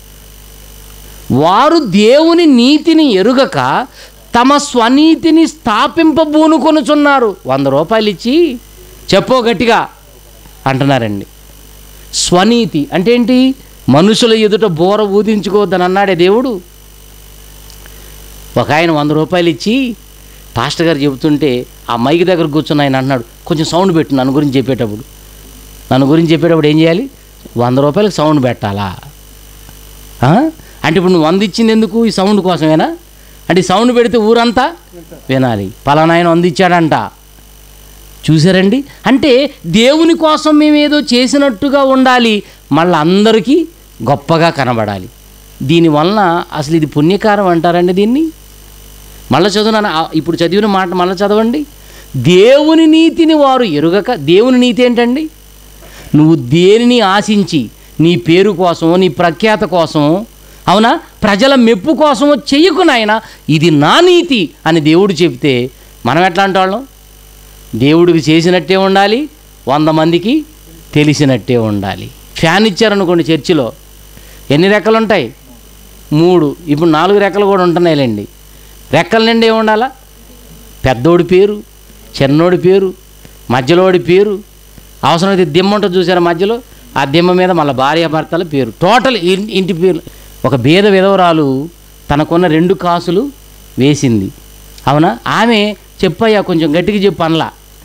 వారు దేవుని నీతిని ఎరుగక తమ స్వనీతిని స్థాపింపబూనుకొనుచున్నారు వంద రూపాయలు ఇచ్చి చెప్పో గట్టిగా అంటున్నారండి స్వనీతి అంటే ఏంటి మనుషుల ఎదుట బోర ఊదించుకోవద్దని అన్నాడే దేవుడు ఒక ఆయన వంద రూపాయలు ఇచ్చి పాస్టర్ గారు చెబుతుంటే ఆ మైక్ దగ్గర కూర్చుని ఆయన అన్నాడు కొంచెం సౌండ్ పెట్టు నన్ను గురించి చెప్పేటప్పుడు నన్ను గురించి చెప్పేటప్పుడు ఏం చేయాలి వంద రూపాయలకు సౌండ్ పెట్టాలా ఆ? అంటే ఇప్పుడు నువ్వు వంద ఇచ్చింది ఎందుకు ఈ సౌండ్ కోసమేనా అంటే ఈ సౌండ్ పెడితే ఊరంతా వినాలి పలానా ఆయన వంద ఇచ్చాడంట చూసారండి అంటే దేవుని కోసం మేము ఏదో చేసినట్టుగా ఉండాలి మళ్ళీ అందరికీ గొప్పగా కనబడాలి దీనివలన అసలు ఇది పుణ్యకారం అంటారండి దీన్ని మళ్ళీ చదువునాను ఆ, ఇప్పుడు చదివిన మాట మళ్ళీ చదవండి దేవుని నీతిని వారు ఎరుగక దేవుని నీతి ఏంటండి నువ్వు దేనిని ఆశించి నీ పేరు కోసమో నీ ప్రఖ్యాత కోసమో అవునా ప్రజల మెప్పు కోసమో చెయ్యకు నాయన ఇది నా నీతి అని దేవుడు చెప్తే మనం ఎట్లాంటి వాళ్ళం దేవుడికి చేసినట్టే ఉండాలి వంద మందికి తెలిసినట్టే ఉండాలి ఫ్యాన్ ఇచ్చారనుకోండి చర్చిలో ఎన్ని రెక్కలు ఉంటాయి మూడు ఇప్పుడు నాలుగు రెక్కలు కూడా ఉంటున్నాయిలేండి రెక్కల నిండా ఏమి ఉండాలా పెద్దోడి పేరు చిన్నోడి పేరు మధ్యలోడి పేరు అవసరమైతే దిమ్మ ఉంటుంది చూసారా మధ్యలో ఆ దిమ్మ మీద మళ్ళీ భార్యాభర్తల పేరు టోటల్ ఇన్- ఇంటి పేరు ఒక భేద విధవరాలు తనకున్న రెండు కాసులు వేసింది అవునా ఆమె చెప్పయ్యా కొంచెం గట్టిగా చెప్పు అనలా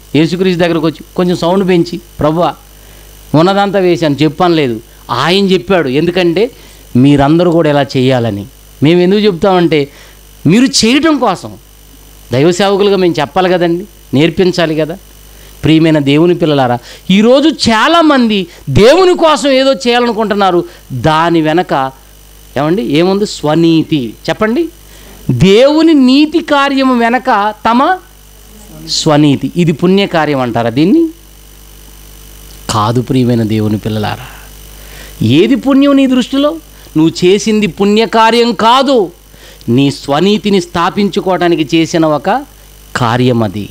యేసుక్రీస్తు దగ్గరకు వచ్చి కొంచెం సౌండ్ పెంచి ప్రభువా ఉన్నదంతా వేశాను చెప్పాను లేదు ఆయన చెప్పాడు ఎందుకంటే మీరందరూ కూడా ఇలా చేయాలని మేము ఎందుకు చెప్తామంటే మీరు చేయటం కోసం దైవ సేవకులుగా మేము చెప్పాలి కదండి నేర్పించాలి కదా ప్రియమైన దేవుని పిల్లలారా ఈరోజు చాలామంది దేవుని కోసం ఏదో చేయాలనుకుంటున్నారు దాని వెనక ఏమండి ఏముంది స్వనీతి చెప్పండి దేవుని నీతి కార్యము వెనక తమ స్వనీతి ఇది పుణ్యకార్యం అంటారా దీన్ని కాదు ప్రియమైన దేవుని పిల్లలారా ఏది పుణ్యం నీ దృష్టిలో నువ్వు చేసింది పుణ్యకార్యం కాదు నీ స్వనీతిని స్థాపించుకోవడానికి చేసిన ఒక కార్యం అది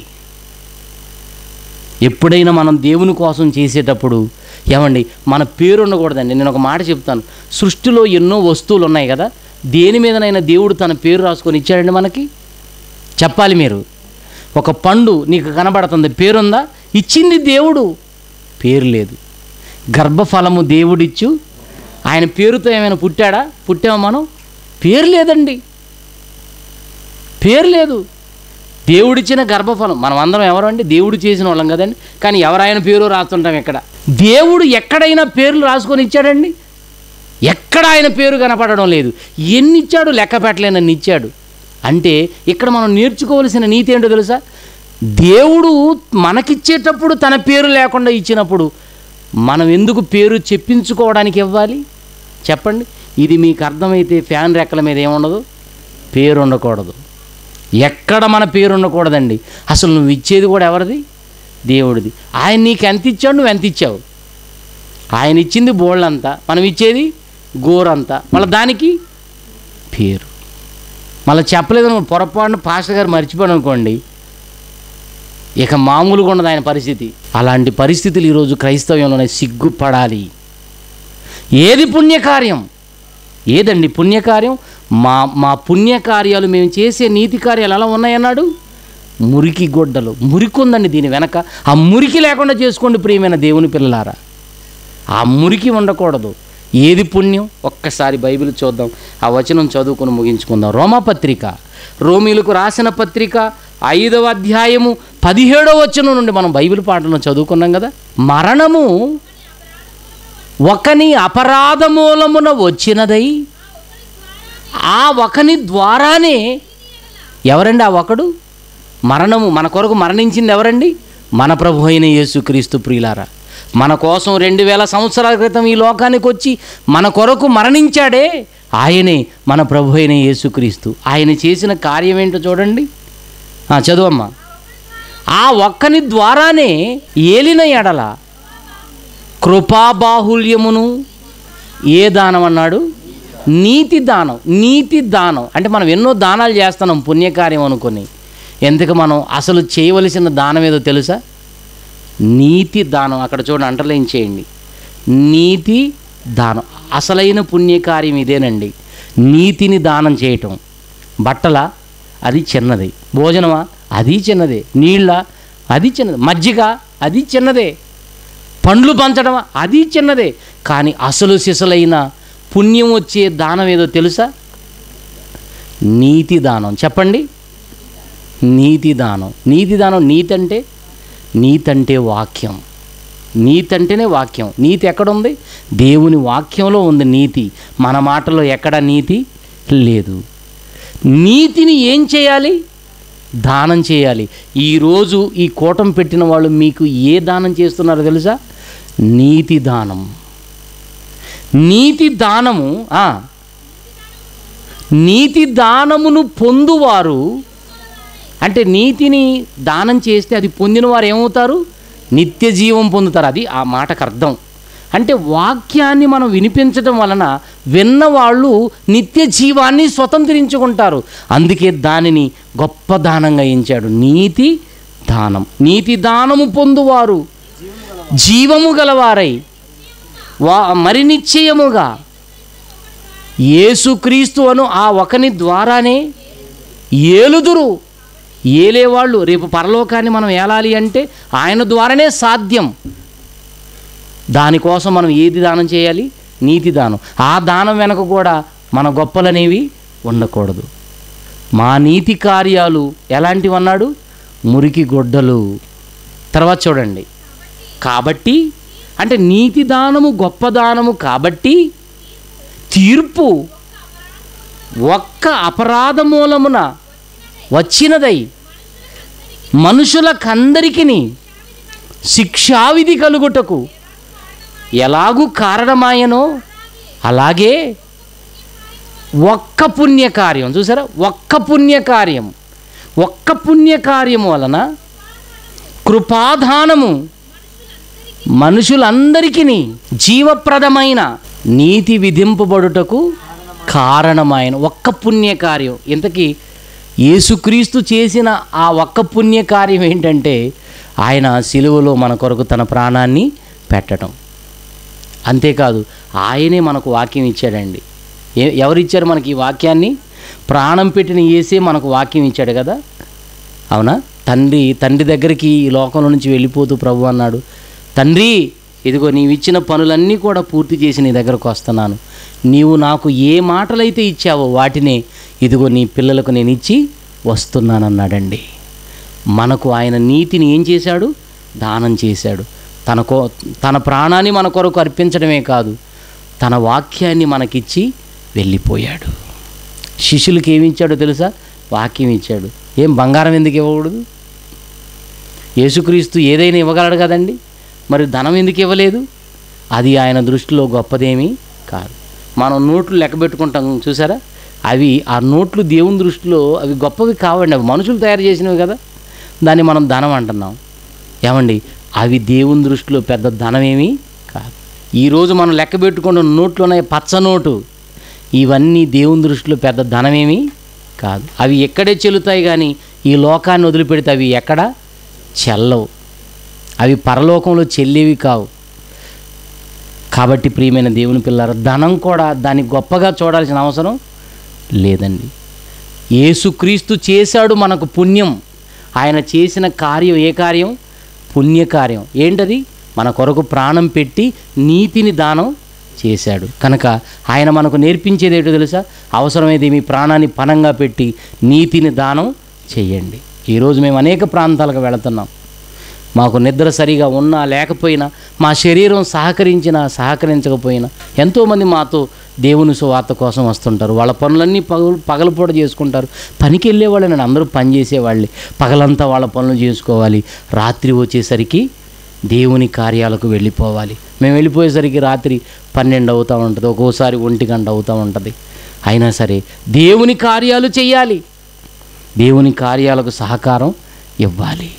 ఎప్పుడైనా మనం దేవుని కోసం చేసేటప్పుడు ఏమండి మన పేరు ఉండకూడదండి నేను ఒక మాట చెప్తాను సృష్టిలో ఎన్నో వస్తువులు ఉన్నాయి కదా దేని మీదనైనా దేవుడు తన పేరు రాసుకొని ఇచ్చాడండి మనకి చెప్పాలి మీరు ఒక పండు నీకు కనబడుతుంది పేరుందా ఇచ్చింది దేవుడు పేరు లేదు గర్భఫలము దేవుడిచ్చు ఆయన పేరుతో ఏమైనా పుట్టాడా పుట్టామా మనం పేరు లేదండి పేరు లేదు దేవుడిచ్చిన గర్భఫలం మనం అందరం ఎవరండి దేవుడు చేసిన వాళ్ళం కదండి కానీ ఎవరైనా పేరు రాస్తుంటాం ఇక్కడ దేవుడు ఎక్కడైనా పేర్లు రాసుకొని ఇచ్చాడండి ఎక్కడ ఆయన పేరు కనపడడం లేదు ఎన్ని ఇచ్చాడు లెక్క పెట్టలేనన్ని ఇచ్చాడు అంటే ఇక్కడ మనం నేర్చుకోవలసిన నీతి ఏంటో తెలుసా దేవుడు మనకిచ్చేటప్పుడు తన పేరు లేకుండా ఇచ్చినప్పుడు మనం ఎందుకు పేరు చెప్పించుకోవడానికి ఇవ్వాలి చెప్పండి ఇది మీకు అర్థమైతే ఫ్యాన్ రెక్కల మీద ఏముండదు పేరు ఉండకూడదు ఎక్కడ మన పేరు ఉండకూడదండి అసలు నువ్వు ఇచ్చేది కూడా ఎవరిది దేవుడిది ఆయన నీకు ఎంత ఇచ్చాడు నువ్వు ఎంత ఇచ్చావు ఆయన ఇచ్చింది బోళ్ళంతా మనం ఇచ్చేది గోరంతా మళ్ళీ దానికి పేరు మళ్ళీ చెప్పలేదు అనుకో, పొరపాటున పాస్టర్ గారు మర్చిపోయాడు అనుకోండి ఇక మామూలుగా ఉండదు ఆయన పరిస్థితి అలాంటి పరిస్థితులు ఈరోజు క్రైస్తవ్యంలోనే సిగ్గుపడాలి ఏది పుణ్యకార్యం ఏదండి పుణ్యకార్యం మా మా పుణ్యకార్యాలు మేము చేసే నీతి కార్యాలు ఎలా ఉన్నాయన్నాడు మురికి గొడ్డలు మురికి ఉందండి దీని వెనక ఆ మురికి లేకుండా చేసుకోండి ప్రియమైన దేవుని పిల్లలారా ఆ మురికి ఉండకూడదు ఏది పుణ్యం ఒక్కసారి బైబిల్ చూద్దాం ఆ వచనం చదువుకొని ముగించుకుందాం రోమాపత్రిక రోమిలకు రాసిన పత్రిక ఐదవ అధ్యాయము పదిహేడవ వచనం నుండి మనం బైబిల్ పాటలను చదువుకున్నాం కదా మరణము ఒకని అపరాధ మూలమున వచ్చినదై ఆ ఒకని ద్వారానే ఎవరండి ఆ ఒకడు మరణము మన కొరకు మరణించింది ఎవరండి మన ప్రభు అయిన యేసుక్రీస్తు ప్రియులారా మన కోసం రెండు వేల సంవత్సరాల క్రితం ఈ లోకానికి వచ్చి మన కొరకు మరణించాడే ఆయనే మన ప్రభు అయిన యేసుక్రీస్తు ఆయన చేసిన కార్యం ఏంటో చూడండి ఆ, చదువమ్మా ఆ ఒక్కని ద్వారానే ఏలిన ఎడల కృపాబాహుల్యమును ఏ దానం అన్నాడు నీతి దానం నీతి దానం అంటే మనం ఎన్నో దానాలు చేస్తున్నాం పుణ్యకార్యం అనుకొని ఎందుకు మనం అసలు చేయవలసిన దానం ఏదో తెలుసా నీతి దానం అక్కడ చూడండి అంటర్లైన్ చేయండి నీతి దానం అసలైన పుణ్యకార్యం ఇదేనండి నీతిని దానం చేయటం బట్టల అది చిన్నది భోజనమా అది చిన్నదే నీళ్ళ అది చిన్నది మజ్జిగ అది చిన్నదే పండ్లు పంచడం అది చిన్నదే కానీ అసలు సిసలైన పుణ్యం వచ్చే దానం ఏదో తెలుసా నీతి దానం చెప్పండి నీతి దానం నీతి దానం నీతి అంటే నీతి అంటే వాక్యం నీతి అంటేనే వాక్యం నీతి ఎక్కడుంది దేవుని వాక్యంలో ఉంది నీతి మన మాటలో ఎక్కడ నీతి లేదు నీతిని ఏం చేయాలి దానం చేయాలి ఈరోజు ఈ కూటం పెట్టిన వాళ్ళు మీకు ఏ దానం చేస్తున్నారో తెలుసా నీతి దానం నీతి దానము ఆ, నీతి దానమును పొందువారు అంటే నీతిని దానం చేస్తే అది పొందిన వారు ఏమవుతారు నిత్య జీవం పొందుతారు అది ఆ మాటకు అర్థం అంటే వాక్యాన్ని మనం వినిపించడం వలన విన్నవాళ్ళు నిత్య జీవాన్ని స్వతంత్రించుకుంటారు అందుకే దానిని గొప్ప దానంగా ఎంచాడు నీతి దానం నీతి దానము పొందువారు జీవము గలవారై వా మరి నిశ్చయముగా యేసుక్రీస్తు అను ఆ ఒకని ద్వారానే ఏలుదురు ఏలేవాళ్ళు రేపు పరలోకాన్ని మనం ఏలాలి అంటే ఆయన ద్వారానే సాధ్యం దానికోసం మనం ఏది దానం చేయాలి నీతి దానం ఆ దానం వెనక కూడా మన గొప్పలనేవి ఉండకూడదు మా నీతి కార్యాలు ఎలాంటివి అన్నాడు మురికి గొడ్డలు తర్వాత చూడండి కాబట్టి అంటే నీతి దానము గొప్ప దానము కాబట్టి తీర్పు ఒక్క అపరాధ మూలమున వచ్చినదై మనుషులకందరికిని శిక్షావిధి కలుగుటకు ఎలాగూ కారణమాయనో అలాగే ఒక్క పుణ్యకార్యం చూసారా ఒక్క పుణ్యకార్యం ఒక్క పుణ్యకార్యం వలన కృపాధానము మనుషులందరికీ జీవప్రదమైన నీతి విధింపబడుటకు కారణమైన ఒక్క పుణ్యకార్యం ఇంతకీ యేసుక్రీస్తు చేసిన ఆ ఒక్క పుణ్యకార్యం ఏంటంటే ఆయన సిలువలో మన కొరకు తన ప్రాణాన్ని పెట్టడం అంతేకాదు ఆయనే మనకు వాక్యం ఇచ్చాడండి ఏ- ఎవరిచ్చారు మనకి ఈ వాక్యాన్ని ప్రాణం పెట్టిన ఏసే మనకు వాక్యం ఇచ్చాడు కదా అవునా తండ్రి తండ్రి దగ్గరికి ఈ లోకంలో నుంచి వెళ్ళిపోతూ ప్రభు అన్నాడు తండ్రి ఇదిగో నీవు ఇచ్చిన పనులన్నీ కూడా పూర్తి చేసి నీ దగ్గరకు వస్తున్నాను నీవు నాకు ఏ మాటలైతే ఇచ్చావో వాటినే ఇదిగో నీ పిల్లలకు నేను ఇచ్చి వస్తున్నానన్నాడండి మనకు ఆయన నీతిని ఏం చేశాడు దానం చేశాడు తన కో తన ప్రాణాన్ని మన కొరకు అర్పించడమే కాదు తన వాక్యాన్ని మనకిచ్చి వెళ్ళిపోయాడు శిష్యులకి ఏమి ఇచ్చాడో తెలుసా వాక్యం ఇచ్చాడు ఏం బంగారం ఎందుకు ఇవ్వకూడదు యేసుక్రీస్తు ఏదైనా ఇవ్వగలడు కదండి మరి ధనం ఎందుకు ఇవ్వలేదు అది ఆయన దృష్టిలో గొప్పదేమీ కాదు మనం నోట్లు లెక్క పెట్టుకుంటాం చూసారా అవి ఆ నోట్లు దేవుని దృష్టిలో అవి గొప్పవి కావండి అవి మనుషులు తయారు చేసినవి కదా దాన్ని మనం ధనం అంటున్నాం ఏమండి అవి దేవుని దృష్టిలో పెద్ద ధనమేమీ కాదు ఈరోజు మనం లెక్క పెట్టుకున్న నోట్లు ఉన్నాయి పచ్చ నోటు ఇవన్నీ దేవుని దృష్టిలో పెద్ద ధనమేమీ కాదు అవి ఎక్కడే చెల్లుతాయి కానీ ఈ లోకాన్ని వదిలిపెడితే అవి ఎక్కడ చెల్లవు అవి పరలోకంలో చెల్లేవి కావు కాబట్టి ప్రియమైన దేవుని పిల్లల ధనం కూడా దాన్ని గొప్పగా చూడాల్సిన అవసరం లేదండి యేసుక్రీస్తు చేశాడు మనకు పుణ్యం ఆయన చేసిన కార్యం ఏ కార్యం పుణ్యకార్యం ఏంటది మన కొరకు ప్రాణం పెట్టి నీతిని దానం చేశాడు కనుక ఆయన మనకు నేర్పించేది ఏంటో తెలుసా అవసరమైతే మీ ప్రాణాన్ని పణంగా పెట్టి నీతిని దానం చేయండి ఈరోజు మేము అనేక ప్రాంతాలకు వెళుతున్నాం మాకు నిద్ర సరిగా ఉన్నా లేకపోయినా మా శరీరం సహకరించినా సహకరించకపోయినా ఎంతోమంది మాతో దేవుని సువార్త కోసం వస్తుంటారు వాళ్ళ పనులన్నీ పగలు పగలపూట చేసుకుంటారు పనికి వెళ్ళేవాళ్ళు నేను అందరూ పని చేసేవాళ్ళే పగలంతా వాళ్ళ పనులు చేసుకోవాలి రాత్రి వచ్చేసరికి దేవుని కార్యాలకు వెళ్ళిపోవాలి మేము వెళ్ళిపోయేసరికి రాత్రి పన్నెండు అవుతూ ఉంటుంది ఒక్కోసారి ఒంటి గంట అవుతూ ఉంటుంది అయినా సరే దేవుని కార్యాలు చేయాలి దేవుని కార్యాలకు సహకారం ఇవ్వాలి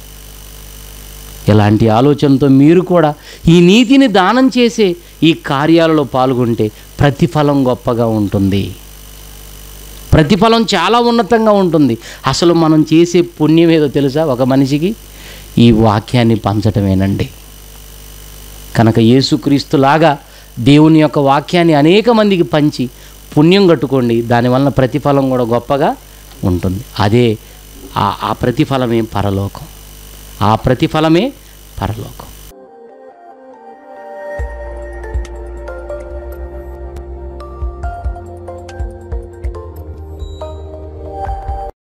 ఇలాంటి ఆలోచనతో మీరు కూడా ఈ నీతిని దానం చేసే ఈ కార్యాలలో పాల్గొంటే ప్రతిఫలం గొప్పగా ఉంటుంది ప్రతిఫలం చాలా ఉన్నతంగా ఉంటుంది అసలు మనం చేసే పుణ్యం ఏదో తెలుసా ఒక మనిషికి ఈ వాక్యాన్ని పంచటమేనండి కనుక యేసుక్రీస్తులాగా దేవుని యొక్క వాక్యాన్ని అనేక మందికి పంచి పుణ్యం కట్టుకోండి దానివలన ప్రతిఫలం కూడా గొప్పగా ఉంటుంది అదే ఆ ఆ ప్రతిఫలమే పరలోకం ఆ ప్రతిఫలమే పరలోకం